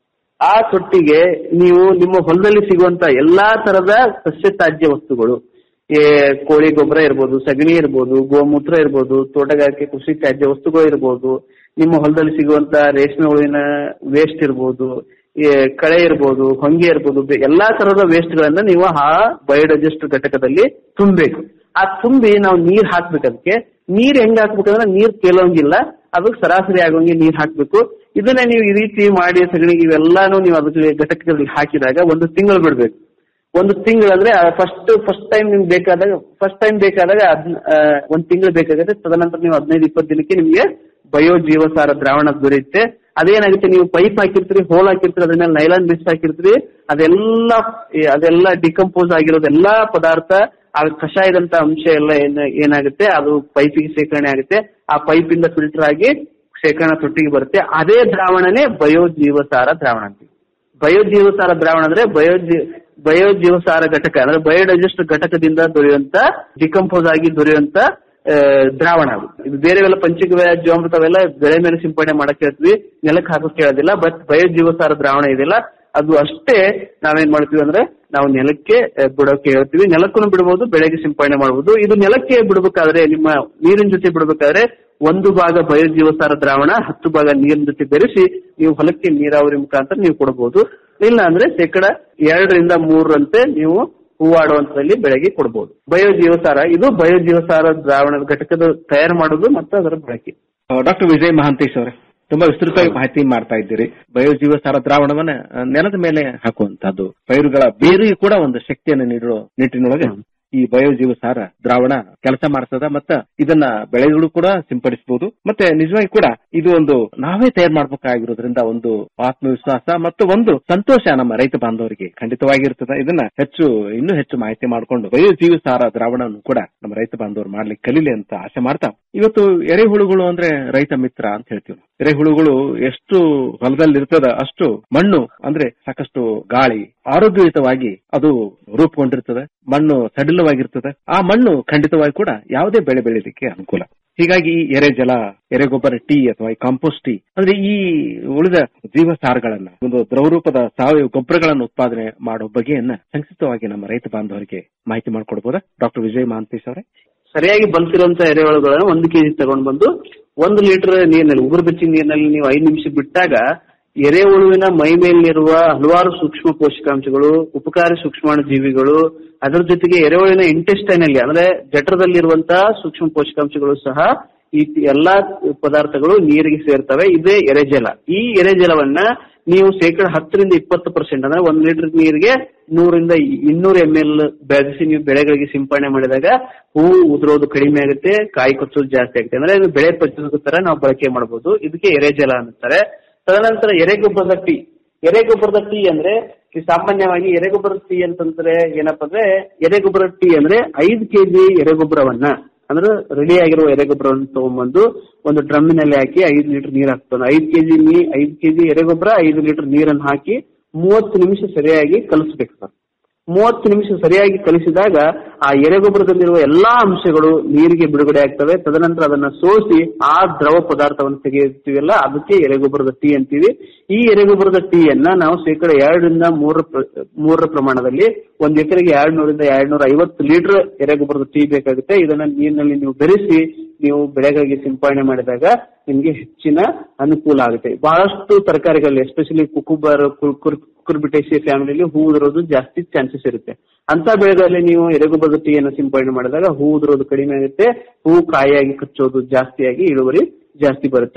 ಆ ತೊಟ್ಟಿಗೆ ನೀವು ನಿಮ್ಮ ಹೊಲದಲ್ಲಿ ಸಿಗುವಂತ ಎಲ್ಲಾ ತರದ ಸಸ್ಯ ತ್ಯಾಜ್ಯ ವಸ್ತುಗಳು ಏ, ಕೋಳಿ ಗೊಬ್ಬರ ಇರ್ಬೋದು ಸಗಣಿ ಇರ್ಬೋದು ಗೋಮೂತ್ರ ಇರ್ಬೋದು ತೋಟಗಾರಿಕೆ ಕೃಷಿ ತ್ಯಾಜ್ಯ ವಸ್ತುಗಳು ಇರ್ಬೋದು ನಿಮ್ಮ ಹೊಲದಲ್ಲಿ ಸಿಗುವಂತ ರೇಷ್ಮೆ ಹುಳುವಿನ ವೇಸ್ಟ್ ಇರ್ಬೋದು ಏ, ಕಳೆ ಇರ್ಬೋದು ಹೊಂಗೆ ಇರ್ಬೋದು ಬೆ- ಎಲ್ಲಾ ತರದ ವೇಸ್ಟ್ ಗಳನ್ನ ನೀವು ಆ ಬಯೋಡೈಜೆಸ್ಟ್ ಘಟಕದಲ್ಲಿ ತುಂಬಬೇಕು ಆ ತುಂಬಿ ನಾವು ನೀರ್ ಹಾಕ್ಬೇಕು ಅದಕ್ಕೆ ನೀರ್ ಹೆಂಗ್ ಹಾಕ್ಬೇಕಂದ್ರೆ ನೀರ್ ತೇಲೋಂಗಿಲ್ಲ ಅದಕ್ಕೆ ಸರಾಸರಿ ಆಗೋಂಗೆ ನೀರ್ ಹಾಕ್ಬೇಕು ಇದನ್ನ ನೀವು ಈ ರೀತಿ ಮಾಡಿ ಸಗಣಿ ಇವೆಲ್ಲಾನು ನೀವು ಅದಕ್ಕೆ ಘಟಕದಲ್ಲಿ ಹಾಕಿದಾಗ ಒಂದು ತಿಂಗಳು ಬಿಡ್ಬೇಕು ಒಂದು ತಿಂಗಳು ಅಂದ್ರೆ ಫಸ್ಟ್ ಫಸ್ಟ್ ಟೈಮ್ ನಿಮ್ಗೆ ಬೇಕಾದಾಗ ಫಸ್ಟ್ ಟೈಮ್ ಬೇಕಾದಾಗ ಅದ್ ಒಂದ್ ತಿಂಗಳು ಬೇಕಾಗುತ್ತೆ ತದನಂತರ ನೀವು ಹದಿನೈದು ಇಪ್ಪತ್ತು ದಿನಕ್ಕೆ ನಿಮ್ಗೆ ಬಯೋ ಜೀವಸಾರ ದ್ರಾವಣ ದೊರೆಯುತ್ತೆ ಅದೇನಾಗುತ್ತೆ ನೀವು ಪೈಪ್ ಹಾಕಿರ್ತೀರಿ ಹೋಲ್ ಹಾಕಿರ್ತೀರಿ ಅದ್ರ ಮೇಲೆ ನೈಲಾನ್ ಮಿಕ್ಸ್ ಹಾಕಿರ್ತೀರಿ ಅದೆಲ್ಲ ಏ, ಅದೆಲ್ಲ ಡಿಕಂಪೋಸ್ ಆಗಿರೋದು ಎಲ್ಲಾ ಪದಾರ್ಥ ಆ ಕಷಾಯದಂತ ಅಂಶ ಎಲ್ಲ ಏನ್ ಏನಾಗುತ್ತೆ ಅದು ಪೈಪಿಗೆ ಶೇಖರಣೆ ಆಗುತ್ತೆ ಆ ಪೈಪ್ ಇಂದ ಫಿಲ್ಟರ್ ಆಗಿ ಶೇಖರಣಾ ತೊಟ್ಟಿಗೆ ಬರುತ್ತೆ ಅದೇ ದ್ರಾವಣನೇ ಬಯೋ ಜೀವಸಾರ ದ್ರಾವಣ ಅಂತೀವಿ ಬಯೋ ಜೀವಸಾರ ದ್ರಾವಣ ಅಂದ್ರೆ ಬಯೋ ಬಯೋ ಜೀವಸಾರ ಘಟಕ ಅಂದ್ರೆ ಬಯೋಡೈಜೆಸ್ಟ್ ಘಟಕದಿಂದ ದೊರೆಯುವಂತ ಡಿಕಂಪೋಸ್ ಆಗಿ ದೊರೆಯುವಂತ ಆ, ದ್ರಾವಣ ಅದು ಇದು ಬೇರೆ ಎಲ್ಲ ಪಂಚಗವ್ಯ ಜೀವಾಮೃತ ಅವೆಲ್ಲ ಬೆಳೆ ಮೇಲೆ ಸಿಂಪಡಣೆ ಮಾಡಕ್ ಹೇಳ್ತೀವಿ ನೆಲಕ್ಕೆ ಹಾಕೋಕ್ ಹೇಳೋದಿಲ್ಲ ಬಟ್ ಬಯೋ ಜೀವಸಾರ ದ್ರಾವಣ ಇದೆಯಲ್ಲ ಅದು ಅಷ್ಟೇ ನಾವೇನ್ ಮಾಡ್ತೀವಿ ಅಂದ್ರೆ ನಾವು ನೆಲಕ್ಕೆ ಆ, ಬಿಡೋಕೆ ಹೇಳ್ತೀವಿ ನೆಲಕ್ಕೂ ಬಿಡಬಹುದು ಬೆಳೆಗೆ ಸಿಂಪಡಣೆ ಮಾಡಬಹುದು ಇದು ನೆಲಕ್ಕೆ ಬಿಡಬೇಕಾದ್ರೆ ನಿಮ್ಮ ನೀರಿನ ಜೊತೆ ಬಿಡಬೇಕಾದ್ರೆ ಒಂದು ಭಾಗ ಬಯೋ ಜೀವಸಾರ ದ್ರಾವಣ ಹತ್ತು ಭಾಗ ನೀರಿನ ಜೊತೆ ಬೆರೆಸಿ ನೀವು ಹೊಲಕ್ಕೆ ನೀರಾವರಿ ಮುಖಾಂತರ ನೀವು ಕೊಡಬಹುದು ಇಲ್ಲ ಅಂದ್ರೆ ಶೇಕಡ ಎರಡರಿಂದ ಮೂರರಂತೆ ನೀವು ಹೂವಾಡುವಂತದಲ್ಲಿ ಬೆಳೆಗೆ ಕೊಡಬಹುದು ಬಯೋ ಜೀವಸಾರ ಇದು ಬಯೋ ಜೀವಸಾರ ದ್ರಾವಣದ ಘಟಕದ ತಯಾರು ಮಾಡೋದು ಮತ್ತು ಅದರ ಬಳಕೆ ಡಾಕ್ಟರ್ ವಿಜಯ್ ಮಹಾಂತೇಶ್ ಅವರೇ ತುಂಬಾ ವಿಸ್ತೃತವಾಗಿ ಮಾಹಿತಿ ಮಾಡ್ತಾ ಇದ್ದೀರಿ ಬಯೋಜೀವಸಾರ ದ್ರಾವಣವನ್ನ ಆ, ನೆಲದ ಮೇಲೆ ಹಾಕುವಂತಹದ್ದು ಪೈರುಗಳ ಬೇರಿಗೆ ಕೂಡ ಒಂದು ಶಕ್ತಿಯನ್ನು ನೀಡುವ ನಿಟ್ಟಿನೊಳಗೆ ಈ ಬಯೋಜೀವಸಾರ ದ್ರಾವಣ ಕೆಲಸ ಮಾಡ್ತದ ಮತ್ತ ಇದನ್ನ ಬೆಳೆಗಳು ಕೂಡ ಸಿಂಪಡಿಸಬಹುದು ಮತ್ತೆ ನಿಜವಾಗಿ ಕೂಡ ಇದು ಒಂದು ನಾವೇ ತಯಾರು ಮಾಡ್ಬೇಕಾಗಿರೋದ್ರಿಂದ ಒಂದು ಆತ್ಮವಿಶ್ವಾಸ ಮತ್ತು ಒಂದು ಸಂತೋಷ ನಮ್ಮ ರೈತ ಬಾಂಧವರಿಗೆ ಖಂಡಿತವಾಗಿರ್ತದೆ ಇದನ್ನ ಹೆಚ್ಚು ಇನ್ನೂ ಹೆಚ್ಚು ಮಾಹಿತಿ ಮಾಡಿಕೊಂಡು ಬಯೋಜೀವಸಾರ ದ್ರಾವಣವನ್ನು ಕೂಡ ನಮ್ಮ ರೈತ ಬಾಂಧವರು ಮಾಡ್ಲಿಕ್ಕೆ ಕಲೀಲಿ ಅಂತ ಆಸೆ ಮಾಡ್ತಾ ಇವತ್ತು ಎರೆಹುಳುಗಳು ಅಂದ್ರೆ ರೈತ ಮಿತ್ರ ಅಂತ ಹೇಳ್ತೀವಿ ನಾವು. ಎರೆಹುಳುಗಳು ಎಷ್ಟು ಹೊಲದಲ್ಲಿ ಇರ್ತದ ಅಷ್ಟು ಮಣ್ಣು ಅಂದ್ರೆ ಸಾಕಷ್ಟು ಗಾಳಿ ಆರೋಗ್ಯಯುತವಾಗಿ ಅದು ರೂಪುಗೊಂಡಿರ್ತದೆ ಮಣ್ಣು ಸಡಿಲವಾಗಿರ್ತದೆ ಆ ಮಣ್ಣು ಖಂಡಿತವಾಗಿ ಕೂಡ ಯಾವುದೇ ಬೆಳೆ ಬೆಳೀಲಿಕ್ಕೆ ಅನುಕೂಲ ಹೀಗಾಗಿ ಈ ಎರೆಜಲ ಎರೆಗೊಬ್ಬರ ಟೀ ಅಥವಾ ಈ ಕಾಂಪೋಸ್ಟ್ ಟೀ ಅಂದ್ರೆ ಈ ಉಳಿದ ಜೀವಸಾರಗಳನ್ನ ಒಂದು ದ್ರವರೂಪದ ಸಾವಯವ ಗೊಬ್ಬರಗಳನ್ನು ಉತ್ಪಾದನೆ ಮಾಡೋ ಬಗೆಯನ್ನ ಸಂಕ್ಷಿಪ್ತವಾಗಿ ನಮ್ಮ ರೈತ ಬಾಂಧವರಿಗೆ ಮಾಹಿತಿ ಮಾಡಿಕೊಡ್ಬೋದಾ ಡಾಕ್ಟರ್ ವಿಜಯ್ ಮಹಾಂತೇಶ್ ಅವರೇ ಸರಿಯಾಗಿ ಬಲ್ತಿರುವಂತ ಎರೆಹುಳುಗಳನ್ನು ಒಂದು ಕೆಜಿ ತಗೊಂಡ್ ಬಂದು ಒಂದು ಲೀಟರ್ ನೀರಿನಲ್ಲಿ ಉಗುರು ಬೆಚ್ಚಿ ನೀರಿನಲ್ಲಿ ನೀವು ಐದು ನಿಮಿಷ ಬಿಟ್ಟಾಗ ಎರೆಹುಳುವಿನ ಮೈ ಮೇಲಿರುವ ಹಲವಾರು ಸೂಕ್ಷ್ಮ ಪೋಷಕಾಂಶಗಳು ಉಪಕಾರಿ ಸೂಕ್ಷ್ಮಾಣು ಜೀವಿಗಳು ಅದರ ಜೊತೆಗೆ ಎರೆಹುಳುವಿನ ಇಂಟೆಸ್ಟೈನ್ ಅಲ್ಲಿ ಅಂದ್ರೆ ಜಠರದಲ್ಲಿರುವಂತಹ ಸೂಕ್ಷ್ಮ ಪೋಷಕಾಂಶಗಳು ಸಹ ಈ ಎಲ್ಲಾ ಪದಾರ್ಥಗಳು ನೀರಿಗೆ ಸೇರ್ತವೆ ಇದೇ ಎರೆಜಲ ಈ ಎರೆಜಲವನ್ನ ನೀವು ಶೇಕಡ ಹತ್ತರಿಂದ ಇಪ್ಪತ್ತು ಪರ್ಸೆಂಟ್ ಅಂದ್ರೆ ಒಂದ್ ಲೀಟರ್ ನೀರಿಗೆ ನೂರಿಂದ ಇನ್ನೂರು ಎಂ ಎಲ್ ಬೆಳೆಸಿ ನೀವು ಬೆಳೆಗಳಿಗೆ ಸಿಂಪಡಣೆ ಮಾಡಿದಾಗ ಹೂವು ಉದುರೋದು ಕಡಿಮೆ ಆಗುತ್ತೆ ಕಾಯಿ ಕೊಚ್ಚೋದು ಜಾಸ್ತಿ ಆಗುತ್ತೆ ಅಂದ್ರೆ ಇದು ಬೆಳೆ ಪಚ್ಚೋದು ತರ ನಾವು ಬಳಕೆ ಮಾಡಬಹುದು ಇದಕ್ಕೆ ಎರೆಜಲ ಅಂತಾರೆ ತದನಂತರ ಎರೆಗೊಬ್ಬರದ ಟೀ ಎರೆಗೊಬ್ಬರದ ಟೀ ಅಂದ್ರೆ ಈ ಸಾಮಾನ್ಯವಾಗಿ ಎರೆಗೊಬ್ಬರದ ಟೀ ಅಂತಂದ್ರೆ ಏನಪ್ಪಾ ಅಂದ್ರೆ ಎರೆಗೊಬ್ಬರ ಟೀ ಅಂದ್ರೆ ಐದು ಕೆಜಿ ಎರೆಗೊಬ್ಬರವನ್ನ ಅಂದ್ರೆ ರೆಡಿ ಆಗಿರುವ ಎರೆಗೊಬ್ಬರವನ್ನು ತಗೊಂಡ್ಬಂದು ಒಂದು ಡ್ರಮ್ಮಿನಲ್ಲಿ ಹಾಕಿ ಐದು ಲೀಟರ್ ನೀರ್ ಹಾಕ್ತಾನೆ ಐದು ಕೆಜಿ ನೀ ಐದು ಕೆಜಿ ಎರೆಗೊಬ್ಬರ ಐದು ಲೀಟರ್ ನೀರನ್ನು ಹಾಕಿ ಮೂವತ್ತು ನಿಮಿಷ ಸರಿಯಾಗಿ ಕಲಿಸ್ಬೇಕು ಸರ್ ಮೂವತ್ತು ನಿಮಿಷ ಸರಿಯಾಗಿ ಕಲಿಸಿದಾಗ ಆ ಎರೆಗೊಬ್ಬರದಲ್ಲಿರುವ ಎಲ್ಲಾ ಅಂಶಗಳು ನೀರಿಗೆ ಬಿಡುಗಡೆ ಆಗ್ತವೆ ತದನಂತರ ಅದನ್ನ ಸೋಸಿ ಆ ದ್ರವ ಪದಾರ್ಥವನ್ನು ತೆಗೆಯುತ್ತೀವಲ್ಲ ಅದಕ್ಕೆ ಎರೆಗೊಬ್ಬರದ ಟೀ ಅಂತೀವಿ ಈ ಎರೆಗೊಬ್ಬರದ ಟೀಯನ್ನ ನಾವು ಶೇಕಡ ಎರಡರಿಂದ ಮೂರರ ಪ್ರ- ಮೂರರ ಪ್ರಮಾಣದಲ್ಲಿ ಒಂದ್ ಎಕರೆಗೆ ಎರಡ್ ನೂರಿಂದ ಎರಡ್ ನೂರ ಐವತ್ತು ಲೀಟರ್ ಎರೆಗೊಬ್ಬರದ ಟೀ ಬೇಕಾಗುತ್ತೆ ಇದನ್ನ ನೀರಿನಲ್ಲಿ ನೀವು ಬೆರೆಸಿ ನೀವು ಬೆಳೆಗಳಿಗೆ ಸಿಂಪಡಣೆ ಮಾಡಿದಾಗ ನಿಮ್ಗೆ ಹೆಚ್ಚಿನ ಅನುಕೂಲ ಆಗುತ್ತೆ ಬಹಳಷ್ಟು ತರಕಾರಿಗಳಲ್ಲಿ ಎಸ್ಪೆಷಲಿ ಕುಕುಬರ್ ಕುರ್ಬಿಟೇಸಿ ಫ್ಯಾಮಿಲಿಯಲ್ಲಿ ಹೂ ಉದುರೋದು ಜಾಸ್ತಿ ಚಾನ್ಸಸ್ ಇರುತ್ತೆ ಅಂತ ಬೆಳೆಗಳಲ್ಲಿ ನೀವು ಎರೆಗೊಬ್ಬರದ ಟೀಯನ್ನು ಸಿಂಪಡಣೆ ಮಾಡಿದಾಗ ಹೂ ಉದುರೋದು ಕಡಿಮೆ ಆಗುತ್ತೆ ಹೂ ಕಾಯಿಯಾಗಿ ಕಚ್ಚೋದು ಜಾಸ್ತಿಯಾಗಿ ಇಳುವರಿ ಜಾಸ್ತಿ ಬರುತ್ತೆ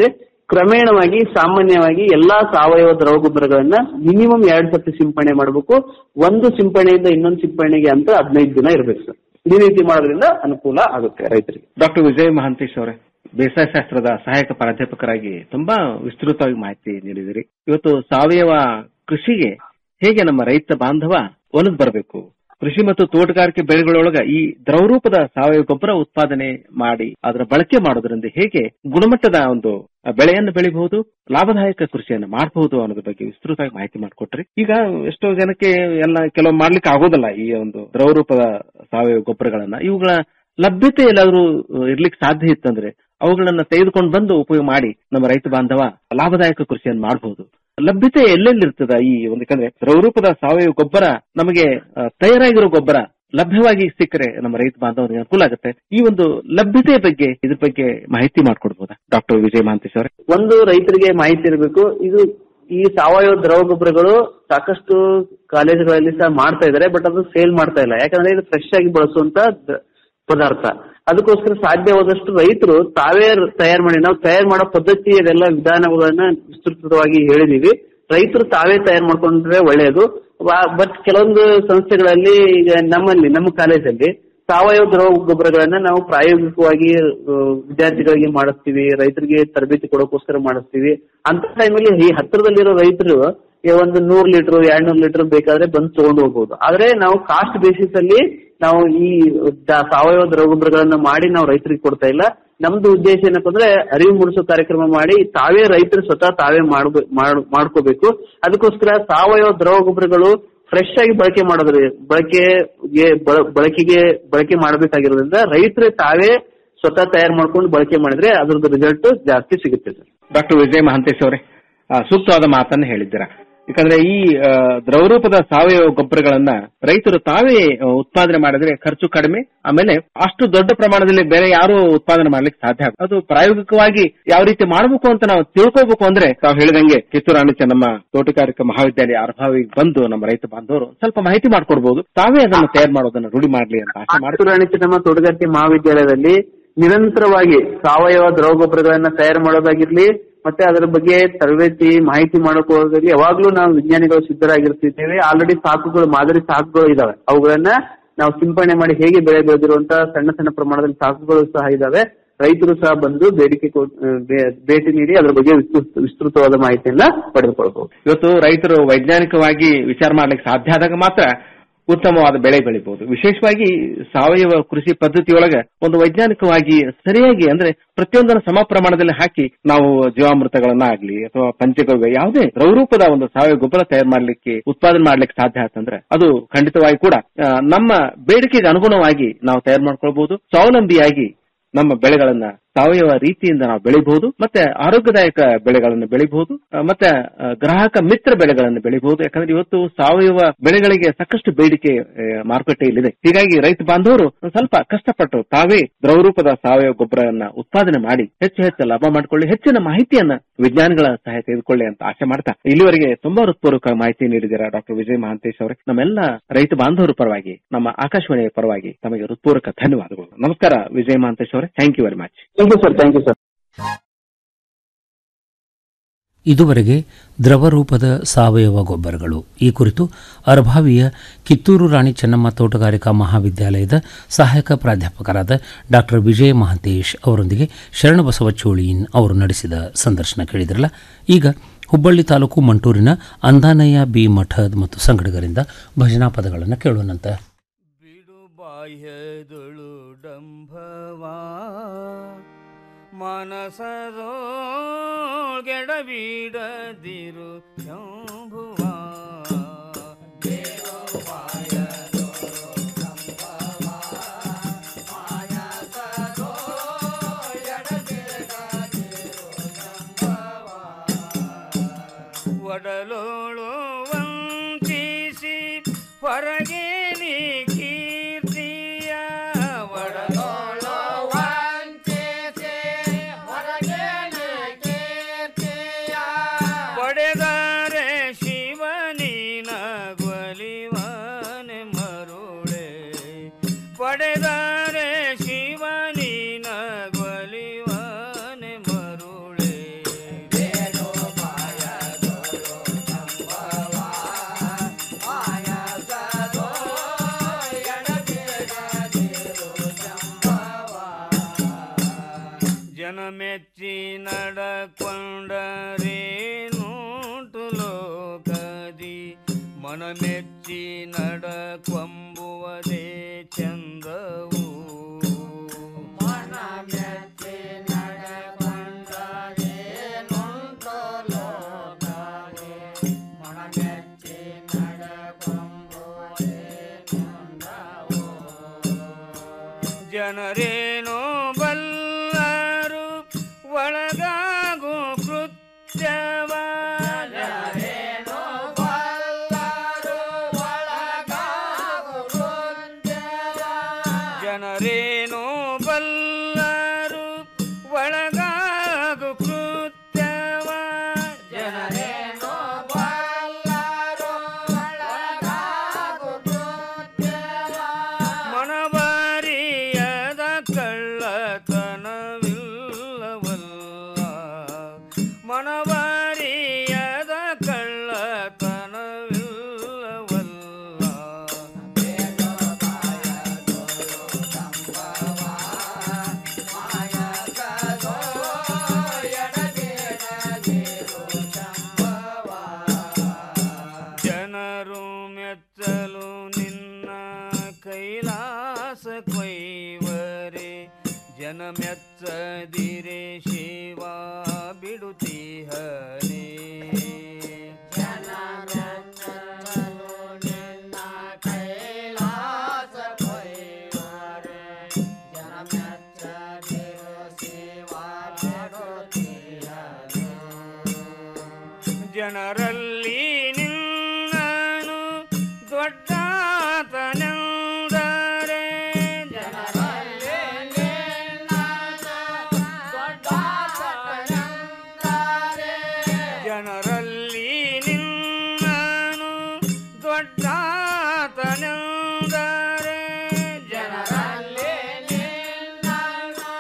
ಕ್ರಮೇಣವಾಗಿ ಸಾಮಾನ್ಯವಾಗಿ ಎಲ್ಲಾ ಸಾವಯವ ದ್ರವ ಗೊಬ್ಬರಗಳನ್ನ ಮಿನಿಮಮ್ ಎರಡ್ ಸತಿ ಸಿಂಪಡಣೆ ಮಾಡಬೇಕು ಒಂದು ಸಿಂಪಡಣೆಯಿಂದ ಇನ್ನೊಂದು ಸಿಂಪಡಣೆಗೆ ಅಂತ ಹದಿನೈದು ದಿನ ಇರ್ಬೇಕು ಸರ್ ಈ ರೀತಿ ಮಾಡೋದ್ರಿಂದ ಅನುಕೂಲ ಆಗುತ್ತೆ ರೈತರಿಗೆ ಡಾಕ್ಟರ್ ವಿಜಯ್ ಮಹಾಂತೇಶ್ ಅವರೇ ಬೇಸಾಯ ಶಾಸ್ತ್ರದ ಸಹಾಯಕ ಪ್ರಾಧ್ಯಾಪಕರಾಗಿ ತುಂಬಾ ವಿಸ್ತೃತವಾಗಿ ಮಾಹಿತಿ ನೀಡಿದಿರಿ ಇವತ್ತು ಸಾವಯವ ಕೃಷಿಗೆ ಹೇಗೆ ನಮ್ಮ ರೈತ ಬಾಂಧವ ಒಲದು ಬರಬೇಕು ಕೃಷಿ ಮತ್ತು ತೋಟಗಾರಿಕೆ ಬೆಳೆಗಳೊಳಗ ಈ ದ್ರವರೂಪದ ಸಾವಯವ ಗೊಬ್ಬರ ಉತ್ಪಾದನೆ ಮಾಡಿ ಅದರ ಬಳಕೆ ಮಾಡೋದ್ರಿಂದ ಹೇಗೆ ಗುಣಮಟ್ಟದ ಒಂದು ಬೆಳೆಯನ್ನು ಬೆಳಿಬಹುದು ಲಾಭದಾಯಕ ಕೃಷಿಯನ್ನು ಮಾಡಬಹುದು ಅನ್ನೋದ್ರ ಬಗ್ಗೆ ವಿಸ್ತೃತವಾಗಿ ಮಾಹಿತಿ ಮಾಡಿಕೊಟ್ರಿ ಈಗ ಎಷ್ಟೋ ಜನಕ್ಕೆ ಎಲ್ಲ ಕೆಲವು ಮಾಡ್ಲಿಕ್ಕೆ ಆಗೋದಿಲ್ಲ ಈ ಒಂದು ದ್ರವರೂಪದ ಸಾವಯವ ಗೊಬ್ಬರಗಳನ್ನ ಇವುಗಳ ಲಭ್ಯತೆ ಎಲ್ಲಾದ್ರೂ ಇರ್ಲಿಕ್ಕೆ ಸಾಧ್ಯ ಇತ್ತಂದ್ರೆ ಅವುಗಳನ್ನ ತೆಗೆದುಕೊಂಡು ಬಂದು ಉಪಯೋಗ ಮಾಡಿ ನಮ್ಮ ರೈತ ಬಾಂಧವ ಲಾಭದಾಯಕ ಕೃಷಿಯನ್ನು ಮಾಡಬಹುದು ಲಭ್ಯತೆ ಎಲ್ಲೆಲ್ಲಿರ್ತದ ಈ ಒಂದು ಯಾಕಂದ್ರೆ ದ್ರವರೂಪದ ಸಾವಯವ ಗೊಬ್ಬರ ನಮಗೆ ಆ, ತಯಾರಾಗಿರೋ ಗೊಬ್ಬರ ಲಭ್ಯವಾಗಿ ಸಿಕ್ಕರೆ ನಮ್ಮ ರೈತ ಬಾಂಧವರಿಗೆ ಅನುಕೂಲ ಆಗುತ್ತೆ ಈ ಒಂದು ಲಭ್ಯತೆ ಬಗ್ಗೆ ಇದ್ರ ಬಗ್ಗೆ ಮಾಹಿತಿ ಮಾಡ್ಕೊಡ್ಬೋದಾ ಡಾಕ್ಟರ್ ವಿಜಯ ಮಹಾಂತೇಶ್ ಅವರೇ ಒಂದು ರೈತರಿಗೆ ಮಾಹಿತಿ ಇರಬೇಕು ಇದು ಈ ಸಾವಯವ ದ್ರವ ಗೊಬ್ಬರಗಳು ಸಾಕಷ್ಟು ಕಾಲೇಜುಗಳಲ್ಲಿ ಸಹ ಮಾಡ್ತಾ ಇದ್ದಾರೆ ಬಟ್ ಅದು ಸೇಲ್ ಮಾಡ್ತಾ ಇಲ್ಲ ಯಾಕಂದ್ರೆ ಇದು ಫ್ರೆಶ್ ಆಗಿ ಬಳಸುವಂತ ದ- ಪದಾರ್ಥ ಅದಕ್ಕೋಸ್ಕರ ಸಾಧ್ಯವಾದಷ್ಟು ರೈತರು ತಾವೇ ತಯಾರು ಮಾಡಿ ನಾವು ತಯಾರು ಮಾಡೋ ಪದ್ಧತಿ ಅದೆಲ್ಲ ವಿಧಾನಗಳನ್ನ ವಿಸ್ತೃತವಾಗಿ ಹೇಳಿದೀವಿ ರೈತರು ತಾವೇ ತಯಾರು ಮಾಡ್ಕೊಂಡ್ರೆ ಒಳ್ಳೆಯದು ಬಟ್ ಕೆಲವೊಂದು ಸಂಸ್ಥೆಗಳಲ್ಲಿ ಈಗ ನಮ್ಮಲ್ಲಿ ನಮ್ಮ ಕಾಲೇಜಲ್ಲಿ ಸಾವಯವ ದ್ರವ ಗೊಬ್ಬರಗಳನ್ನ ನಾವು ಪ್ರಾಯೋಗಿಕವಾಗಿ ಆ, ವಿದ್ಯಾರ್ಥಿಗಳಿಗೆ ಮಾಡಿಸ್ತೀವಿ ರೈತರಿಗೆ ತರಬೇತಿ ಕೊಡೋಕೋಸ್ಕರ ಮಾಡಿಸ್ತೀವಿ ಅಂತ ಟೈಮಲ್ಲಿ ಈ ಹತ್ತಿರದಲ್ಲಿರೋ ರೈತರು ಈ ಒಂದು ನೂರ್ ಲೀಟರ್ ಎರಡ್ ನೂರ್ ಲೀಟರ್ ಬೇಕಾದ್ರೆ ಬಂದು ತಗೊಂಡು ಹೋಗ್ಬೋದು ಆದ್ರೆ ನಾವು ಕಾಸ್ಟ್ ಬೇಸಿಸ್ ಅಲ್ಲಿ ನಾವು ಈ ದ- ಸಾವಯವ ದ್ರವ ಗೊಬ್ಬರಗಳನ್ನ ಮಾಡಿ ನಾವು ರೈತರಿಗೆ ಕೊಡ್ತಾ ಇಲ್ಲ ನಮ್ದು ಉದ್ದೇಶ ಏನಪ್ಪ ಅಂದ್ರೆ ಅರಿವು ಮೂಡಿಸೋ ಕಾರ್ಯಕ್ರಮ ಮಾಡಿ ತಾವೇ ರೈತರು ಸ್ವತಃ ತಾವೇ ಮಾಡ್ಬೇ- ಮಾಡ್- ಮಾಡ್ಕೋಬೇಕು ಅದಕ್ಕೋಸ್ಕರ ಸಾವಯವ ದ್ರವ ಗೊಬ್ಬರಗಳು ಫ್ರೆಶ್ ಆಗಿ ಬಳಕೆ ಮಾಡೋದ್ರ ಬಳಕೆಗೆ ಬಳ- ಬಳಕೆಗೆ ಬಳಕೆ ಮಾಡಬೇಕಾಗಿರೋದ್ರಿಂದ ರೈತರೇ ತಾವೇ ಸ್ವತಃ ತಯಾರು ಮಾಡ್ಕೊಂಡು ಬಳಕೆ ಮಾಡಿದ್ರೆ ಅದ್ರದ್ದು ರಿಸಲ್ಟ್ ಜಾಸ್ತಿ ಸಿಗುತ್ತೆ ಸರ್ ಡಾಕ್ಟರ್ ವಿಜಯ ಮಹಾಂತೇಶ್ ಅವರೇ ಆ, ಸೂಕ್ತವಾದ ಮಾತನ್ನ ಹೇಳಿದ್ದೀರಾ ಯಾಕಂದ್ರೆ ಈ ಆ, ದ್ರವರೂಪದ ಸಾವಯವ ಗೊಬ್ಬರಗಳನ್ನ ರೈತರು ತಾವೇ ಆ, ಉತ್ಪಾದನೆ ಮಾಡಿದ್ರೆ ಖರ್ಚು ಕಡಿಮೆ ಆಮೇಲೆ ಅಷ್ಟು ದೊಡ್ಡ ಪ್ರಮಾಣದಲ್ಲಿ ಬೇರೆ ಯಾರು ಉತ್ಪಾದನೆ ಮಾಡ್ಲಿಕ್ಕೆ ಸಾಧ್ಯ ಆಗುತ್ತೆ ಅದು ಪ್ರಾಯೋಗಿಕವಾಗಿ ಯಾವ ರೀತಿ ಮಾಡಬೇಕು ಅಂತ ನಾವು ತಿಳ್ಕೋಬೇಕು ಅಂದ್ರೆ ತಾವು ಹೇಳಿದಂಗೆ ಕಿತ್ತೂರು ರಾಣಿ ಚೆನ್ನಮ್ಮ ತೋಟಗಾರಿಕಾ ಮಹಾವಿದ್ಯಾಲಯ ಅರ್ಭಾವಿಗೆ ಬಂದು ನಮ್ಮ ರೈತ ಬಾಂಧವರು ಸ್ವಲ್ಪ ಮಾಹಿತಿ ಮಾಡ್ಕೊಡ್ಬೋದು ತಾವೇ ಅದನ್ನ ತಯಾರು ಮಾಡೋದನ್ನ ರೂಢಿ ಮಾಡ್ಲಿ ಅಂತ ಆಸೆ ಮಾಡ್ತೀವಿ ಕಿತ್ತೂರು ರಾಣಿ ಚೆನ್ನಮ್ಮ ತೋಟಗಾರಿಕೆ ಮಹಾವಿದ್ಯಾಲಯದಲ್ಲಿ ನಿರಂತರವಾಗಿ ಸಾವಯವ ದ್ರವ ಗೊಬ್ಬರಗಳನ್ನ ತಯಾರು ಮಾಡೋದಾಗಿರ್ಲಿ ಮತ್ತೆ ಅದರ ಬಗ್ಗೆ ತರಬೇತಿ ಮಾಹಿತಿ ಮಾಡೋಕೋದಾಗ್ಲಿ ಯಾವಾಗ್ಲೂ ನಾವು ವಿಜ್ಞಾನಿಗಳು ಸಿದ್ಧರಾಗಿರ್ತಿದ್ದೇವೆ ಆಲ್ರೆಡಿ ಸಾಕುಗಳು ಮಾದರಿ ಸಾಕುಗಳು ಇದಾವೆ ಅವುಗಳನ್ನ ನಾವು ಸಿಂಪಡಣೆ ಮಾಡಿ ಹೇಗೆ ಬೆಳೆ ಬೆಳೆದಿರುವಂತ ಸಣ್ಣ ಸಣ್ಣ ಪ್ರಮಾಣದಲ್ಲಿ ಸಾಕುಗಳು ಸಹ ಇದಾವೆ ರೈತರು ಸಹ ಬಂದು ಬೇಡಿಕೆ ಕೊ- ಆ, ಬೇ- ಭೇಟಿ ನೀಡಿ ಅದರ ಬಗ್ಗೆ ವಿಸ್ತೃತ ವಿಸ್ತೃತವಾದ ಮಾಹಿತಿಯನ್ನ ಪಡೆದುಕೊಳ್ಬಹುದು ಇವತ್ತು ರೈತರು ವೈಜ್ಞಾನಿಕವಾಗಿ ವಿಚಾರ ಮಾಡ್ಲಿಕ್ಕೆ ಸಾಧ್ಯ ಆದಾಗ ಮಾತ್ರ ಉತ್ತಮವಾದ ಬೆಳೆ ಬೆಳಿಬಹುದು ವಿಶೇಷವಾಗಿ ಸಾವಯವ ಕೃಷಿ ಪದ್ಧತಿಯೊಳಗೆ ಒಂದು ವೈಜ್ಞಾನಿಕವಾಗಿ ಸರಿಯಾಗಿ ಅಂದ್ರೆ ಪ್ರತಿಯೊಂದನ್ನು ಸಮ ಪ್ರಮಾಣದಲ್ಲಿ ಹಾಕಿ ನಾವು ಜೀವಾಮೃತಗಳನ್ನ ಆಗ್ಲಿ ಅಥವಾ ಪಂಚಗವ್ಯ ಯಾವುದೇ ದ್ರವರೂಪದ ಒಂದು ಸಾವಯವ ಗೊಬ್ಬರ ತಯಾರು ಮಾಡ್ಲಿಕ್ಕೆ ಉತ್ಪಾದನೆ ಮಾಡ್ಲಿಕ್ಕೆ ಸಾಧ್ಯ ಆತಂದ್ರೆ ಅದು ಖಂಡಿತವಾಗಿ ಕೂಡ ಆ, ನಮ್ಮ ಬೇಡಿಕೆಗೆ ಅನುಗುಣವಾಗಿ ನಾವು ತಯಾರು ಮಾಡ್ಕೊಳ್ಬಹುದು ಸ್ವಾವಲಂಬಿಯಾಗಿ ನಮ್ಮ ಬೆಳೆಗಳನ್ನ ಸಾವಯವ ರೀತಿಯಿಂದ ನಾವು ಬೆಳಿಬಹುದು ಮತ್ತೆ ಆರೋಗ್ಯದಾಯಕ ಬೆಳೆಗಳನ್ನು ಬೆಳಿಬಹುದು ಆ, ಮತ್ತೆ ಆ, ಗ್ರಾಹಕ ಮಿತ್ರ ಬೆಳೆಗಳನ್ನು ಬೆಳಿಬಹುದು ಯಾಕಂದ್ರೆ ಇವತ್ತು ಸಾವಯವ ಬೆಳೆಗಳಿಗೆ ಸಾಕಷ್ಟು ಬೇಡಿಕೆ ಆ, ಮಾರುಕಟ್ಟೆಯಲ್ಲಿದೆ ಹೀಗಾಗಿ ರೈತ ಬಾಂಧವರು ಒಂದ್ ಸ್ವಲ್ಪ ಕಷ್ಟಪಟ್ಟು ತಾವೇ ದ್ರವರೂಪದ ಸಾವಯವ ಗೊಬ್ಬರವನ್ನ ಉತ್ಪಾದನೆ ಮಾಡಿ ಹೆಚ್ಚು ಹೆಚ್ಚು ಲಾಭ ಮಾಡಿಕೊಳ್ಳಿ ಹೆಚ್ಚಿನ ಮಾಹಿತಿಯನ್ನ ವಿಜ್ಞಾನಿಗಳ ಸಹಾಯ ತೆಗೆದುಕೊಳ್ಳಿ ಅಂತ ಆಶೆ ಮಾಡ್ತಾ ಇಲ್ಲಿವರೆಗೆ ತುಂಬಾ ಹೃತ್ಪೂರ್ವಕ ಮಾಹಿತಿ ನೀಡಿದ್ದೀರಾ ಡಾಕ್ಟರ್ ವಿಜಯ್ ಮಹಾಂತೇಶ್ ಅವರೇ ನಮ್ಮೆಲ್ಲ ರೈತ ಬಾಂಧವರ ಪರವಾಗಿ ನಮ್ಮ ಆಕಾಶವಾಣಿಯ ಪರವಾಗಿ ತಮಗೆ ಹೃತ್ಪೂರ್ವಕ ಧನ್ಯವಾದಗಳು ನಮಸ್ಕಾರ ವಿಜಯ್ ಮಹಾಂತೇಶ್ ಅವರೇ thank you very much thank you sir thank you sir ಇದುವರೆಗೆ ದ್ರವರೂಪದ ಸಾವಯವ ಗೊಬ್ಬರಗಳು ಈ ಕುರಿತು ಅರ್ಭಾವಿಯ ಕಿತ್ತೂರು ರಾಣಿ ಚೆನ್ನಮ್ಮ ತೋಟಗಾರಿಕಾ ಮಹಾವಿದ್ಯಾಲಯದ ಸಹಾಯಕ ಪ್ರಾಧ್ಯಾಪಕರಾದ ಡಾಕ್ಟರ್ ವಿಜಯ ಮಹಂತೇಶ್ ಅವರೊಂದಿಗೆ ಶರಣಬಸವ ಚೋಳಿಯಿನ್ ಅವರು ನಡೆಸಿದ ಸಂದರ್ಶನ ಕೇಳಿದ್ರಲ್ಲ ಈಗ ಹುಬ್ಬಳ್ಳಿ ತಾಲೂಕು ಮಂಟೂರಿನ ಅಂದಾನಯ್ಯ ಬಿ ಮಠದ್ ಮತ್ತು ಸಂಗಡಿಗರಿಂದ ಭಜನಾ ಪದಗಳನ್ನು ಕೇಳೋಣಂತ ಬಾಹ್ಯದೊಳು ಡಂಭವಾ ಮನಸರೋ ಗೆಡಬೀಡದಿರು ಶಂಭುವ ಒಡಲೋಳು ವಂಚಿಸಿ ಹೊರಗೆ ನೀ ಕೀರ್ತಿಯ ಒಡಲೋಳು ವಂಚಿಸಿ ಹೊರಗೆ ನೀ ಕೀರ್ತಿಯ ಪಡೆದರೆ ಶಿವನಿನ ಗೊಲಿವನೆ ಮರುಳೆ ಪಡೆದರೆ ಶಿವನಿನ ಗೊಲಿವನೆ ಮರುಳೆ ಮೆಚ್ಚಿ ನಡಕೊಂಡರೇನುಂಟು ಲೋಕದಿ ಮನ ಮೆಚ್ಚಿ ನಡಕೊಂಬುವುದೇ ಚಂದವು ಮನ ಮೆಚ್ಚಿ ನಡಕೊಂಡರೇನುಂಟು ಲೋಕದಿ ಮನ ಮೆಚ್ಚಿ ನಡಕೊಂಬುವುದೇ ಚಂದವು ಜನರೇನೋ ಬಲ್ಲರು ಒಳಗಾಗು ಕೃತ್ಯವ ಜನರೇನೋ ಬಲ್ಲರು ಒಳಗಾಗು ಕೃತ್ಯವ ಜನರೇನೋ ಬಲ್ಲರು ಒಳಗಾಗು ಕೃತ್ಯವ ಜನರೇನೋ ಬಲ್ಲರು ಒಳಗಾಗು ಕೃತ್ಯವ ಮನಬಾರಿಯದ ಕಳ್ಳತನವಿಲ್ಲವಲ್ಲ ಮನಬಾರಿಯದ ಕಳ್ಳತನವಿಲ್ಲವಲ್ಲ ಜನರು ಮೆಚ್ಚಲು ನಿನ್ನ ಕೈಲಾಸ ಕೊಯ್ವರೆ ಜನ ಮೆಚ್ಚದಿರೆ ಶಿವ ಬಿಡುತ್ತೀಹನೆ ಜನ ಮೆಚ್ಚಲು ನಿನ್ನ ಕೈಲಾಸ ಕೊಯ್ವರೆ ಜನ ಮೆಚ್ಚದಿರೆ ಶಿವ ಬಿಡುತ್ತೀಹನೆ ಜನರಲ್ಲಿ ನಿನ್ನನು ದೊಡ್ಡಾತನೆಂದರೆ ಜನರಲ್ಲಿ ನಿನ್ನನು ದೊಡ್ಡಾತನೆಂದರೆ ಜನರಲ್ಲಿ ನಿನ್ನನು ದೊಡ್ಡಾತನೆಂದರೆ ಜನರಲ್ಲಿ ನಿನ್ನನು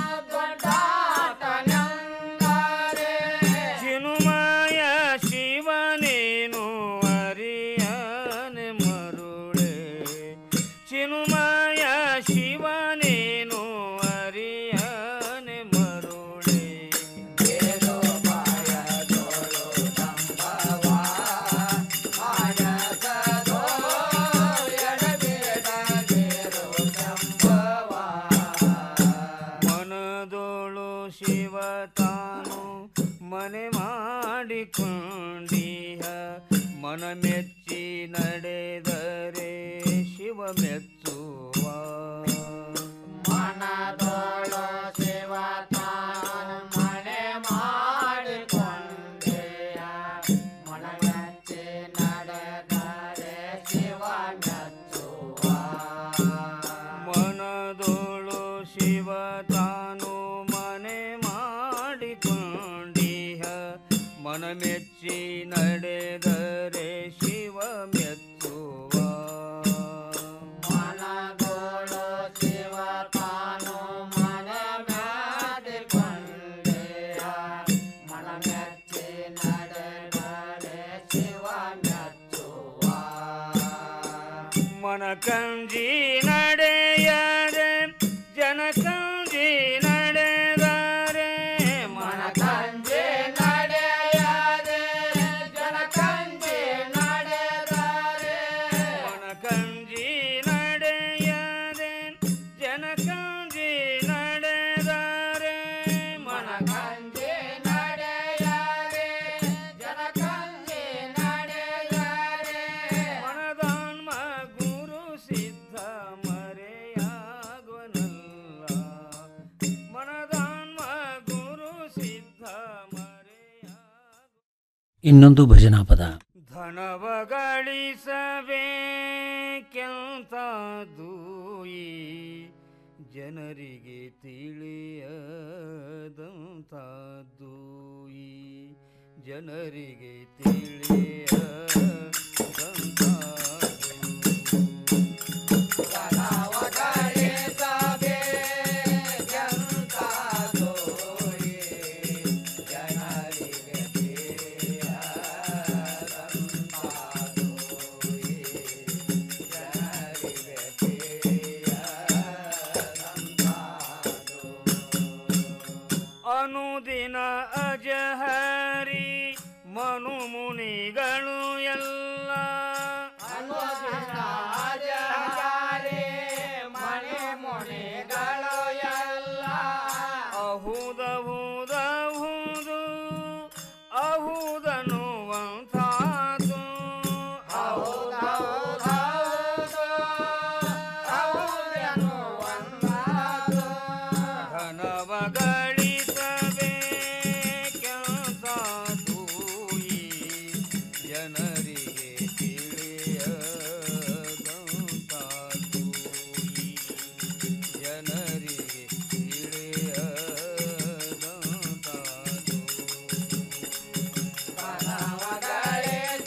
ದೊಡ್ಡಾತನೆಂದರೆ ಚಿನುಮಯ ಶಿವನೇನು ಅರಿಯನೆ ಮರುಳೆ ಚಿನುಮಯ ಶಿವನೇನು ಅರಿಯನೆ ಮರುಳೆ ಮನದೋಳು ಶಿವ ತಾನು ಮನೆ ಮಾಡಿಕೊಂಡಿಹ ಮನ ಮೆಚ್ಚಿ ನಡೆದರೆ ಶಿವ ಮೆಚ್ಚುವ ಮನದೋಳು ಶಿವ ತಾನು ಮನೆ ಮಾಡಿಕೊಂಡಿಹ ಮನ ಮೆಚ್ಚಿ ನಡೆದರೆ ಶಿವ ಮೆಚ್ಚುವ ಮನದೋಳು ಶಿವ ತಾನು ಮನೆ ಮಾಡಿಕೊಂಡಿಹ ಮನ ಮೆಚ್ಚಿ ನಡೆದರೆ ಶಿವ ಮೆಚ್ಚುವ ಮನದೋಳು ಶಿವ ತಾನು ಮನ ಮಾಡಿಕೊಂಡಿಹ ಮನ ಮೆಚ್ಚಿ ನಡೆದರೆ ಶಿವ ಮೆಚ್ಚುವ ಮನ ಕಂಜಿ ನಡೆಯರೆ ಜನ ಕಂಜಿ ನಡೆದರೆ ಮನ ಕಂಜಿ ನಡೆಯರೆ ಜನ ಕಂಜಿ ನಡೆದರೆ ಮನ ಕಂಜಿ ನಡೆಯರೆ ಜನ ಕಂಜಿ ನಡೆದರೆ ಮನ ಕಂಜಿ ನಡೆಯರೆ ಜನ ಕಂಜಿ ನಡೆದರೆ ಮನದಾನ್ಮ ಗುರು ಸಿದ್ಧ ಮರೆಯಾಗುವನಲ್ಲ ಮನದಾನ್ಮ ಗುರು ಸಿದ್ಧ ಇನ್ನೊಂದು ಭಜನಾ ಪದ ಧನವ ಗಳಿಸಬೇಕೆಂತ ದೂಯಿ ಜನರಿಗೆ ತಿಳಿಯದಂತ ದೂಯಿ ಜನರಿಗೆ ತಿಳಿಯದಂತ ಬಾಳಿಗೆ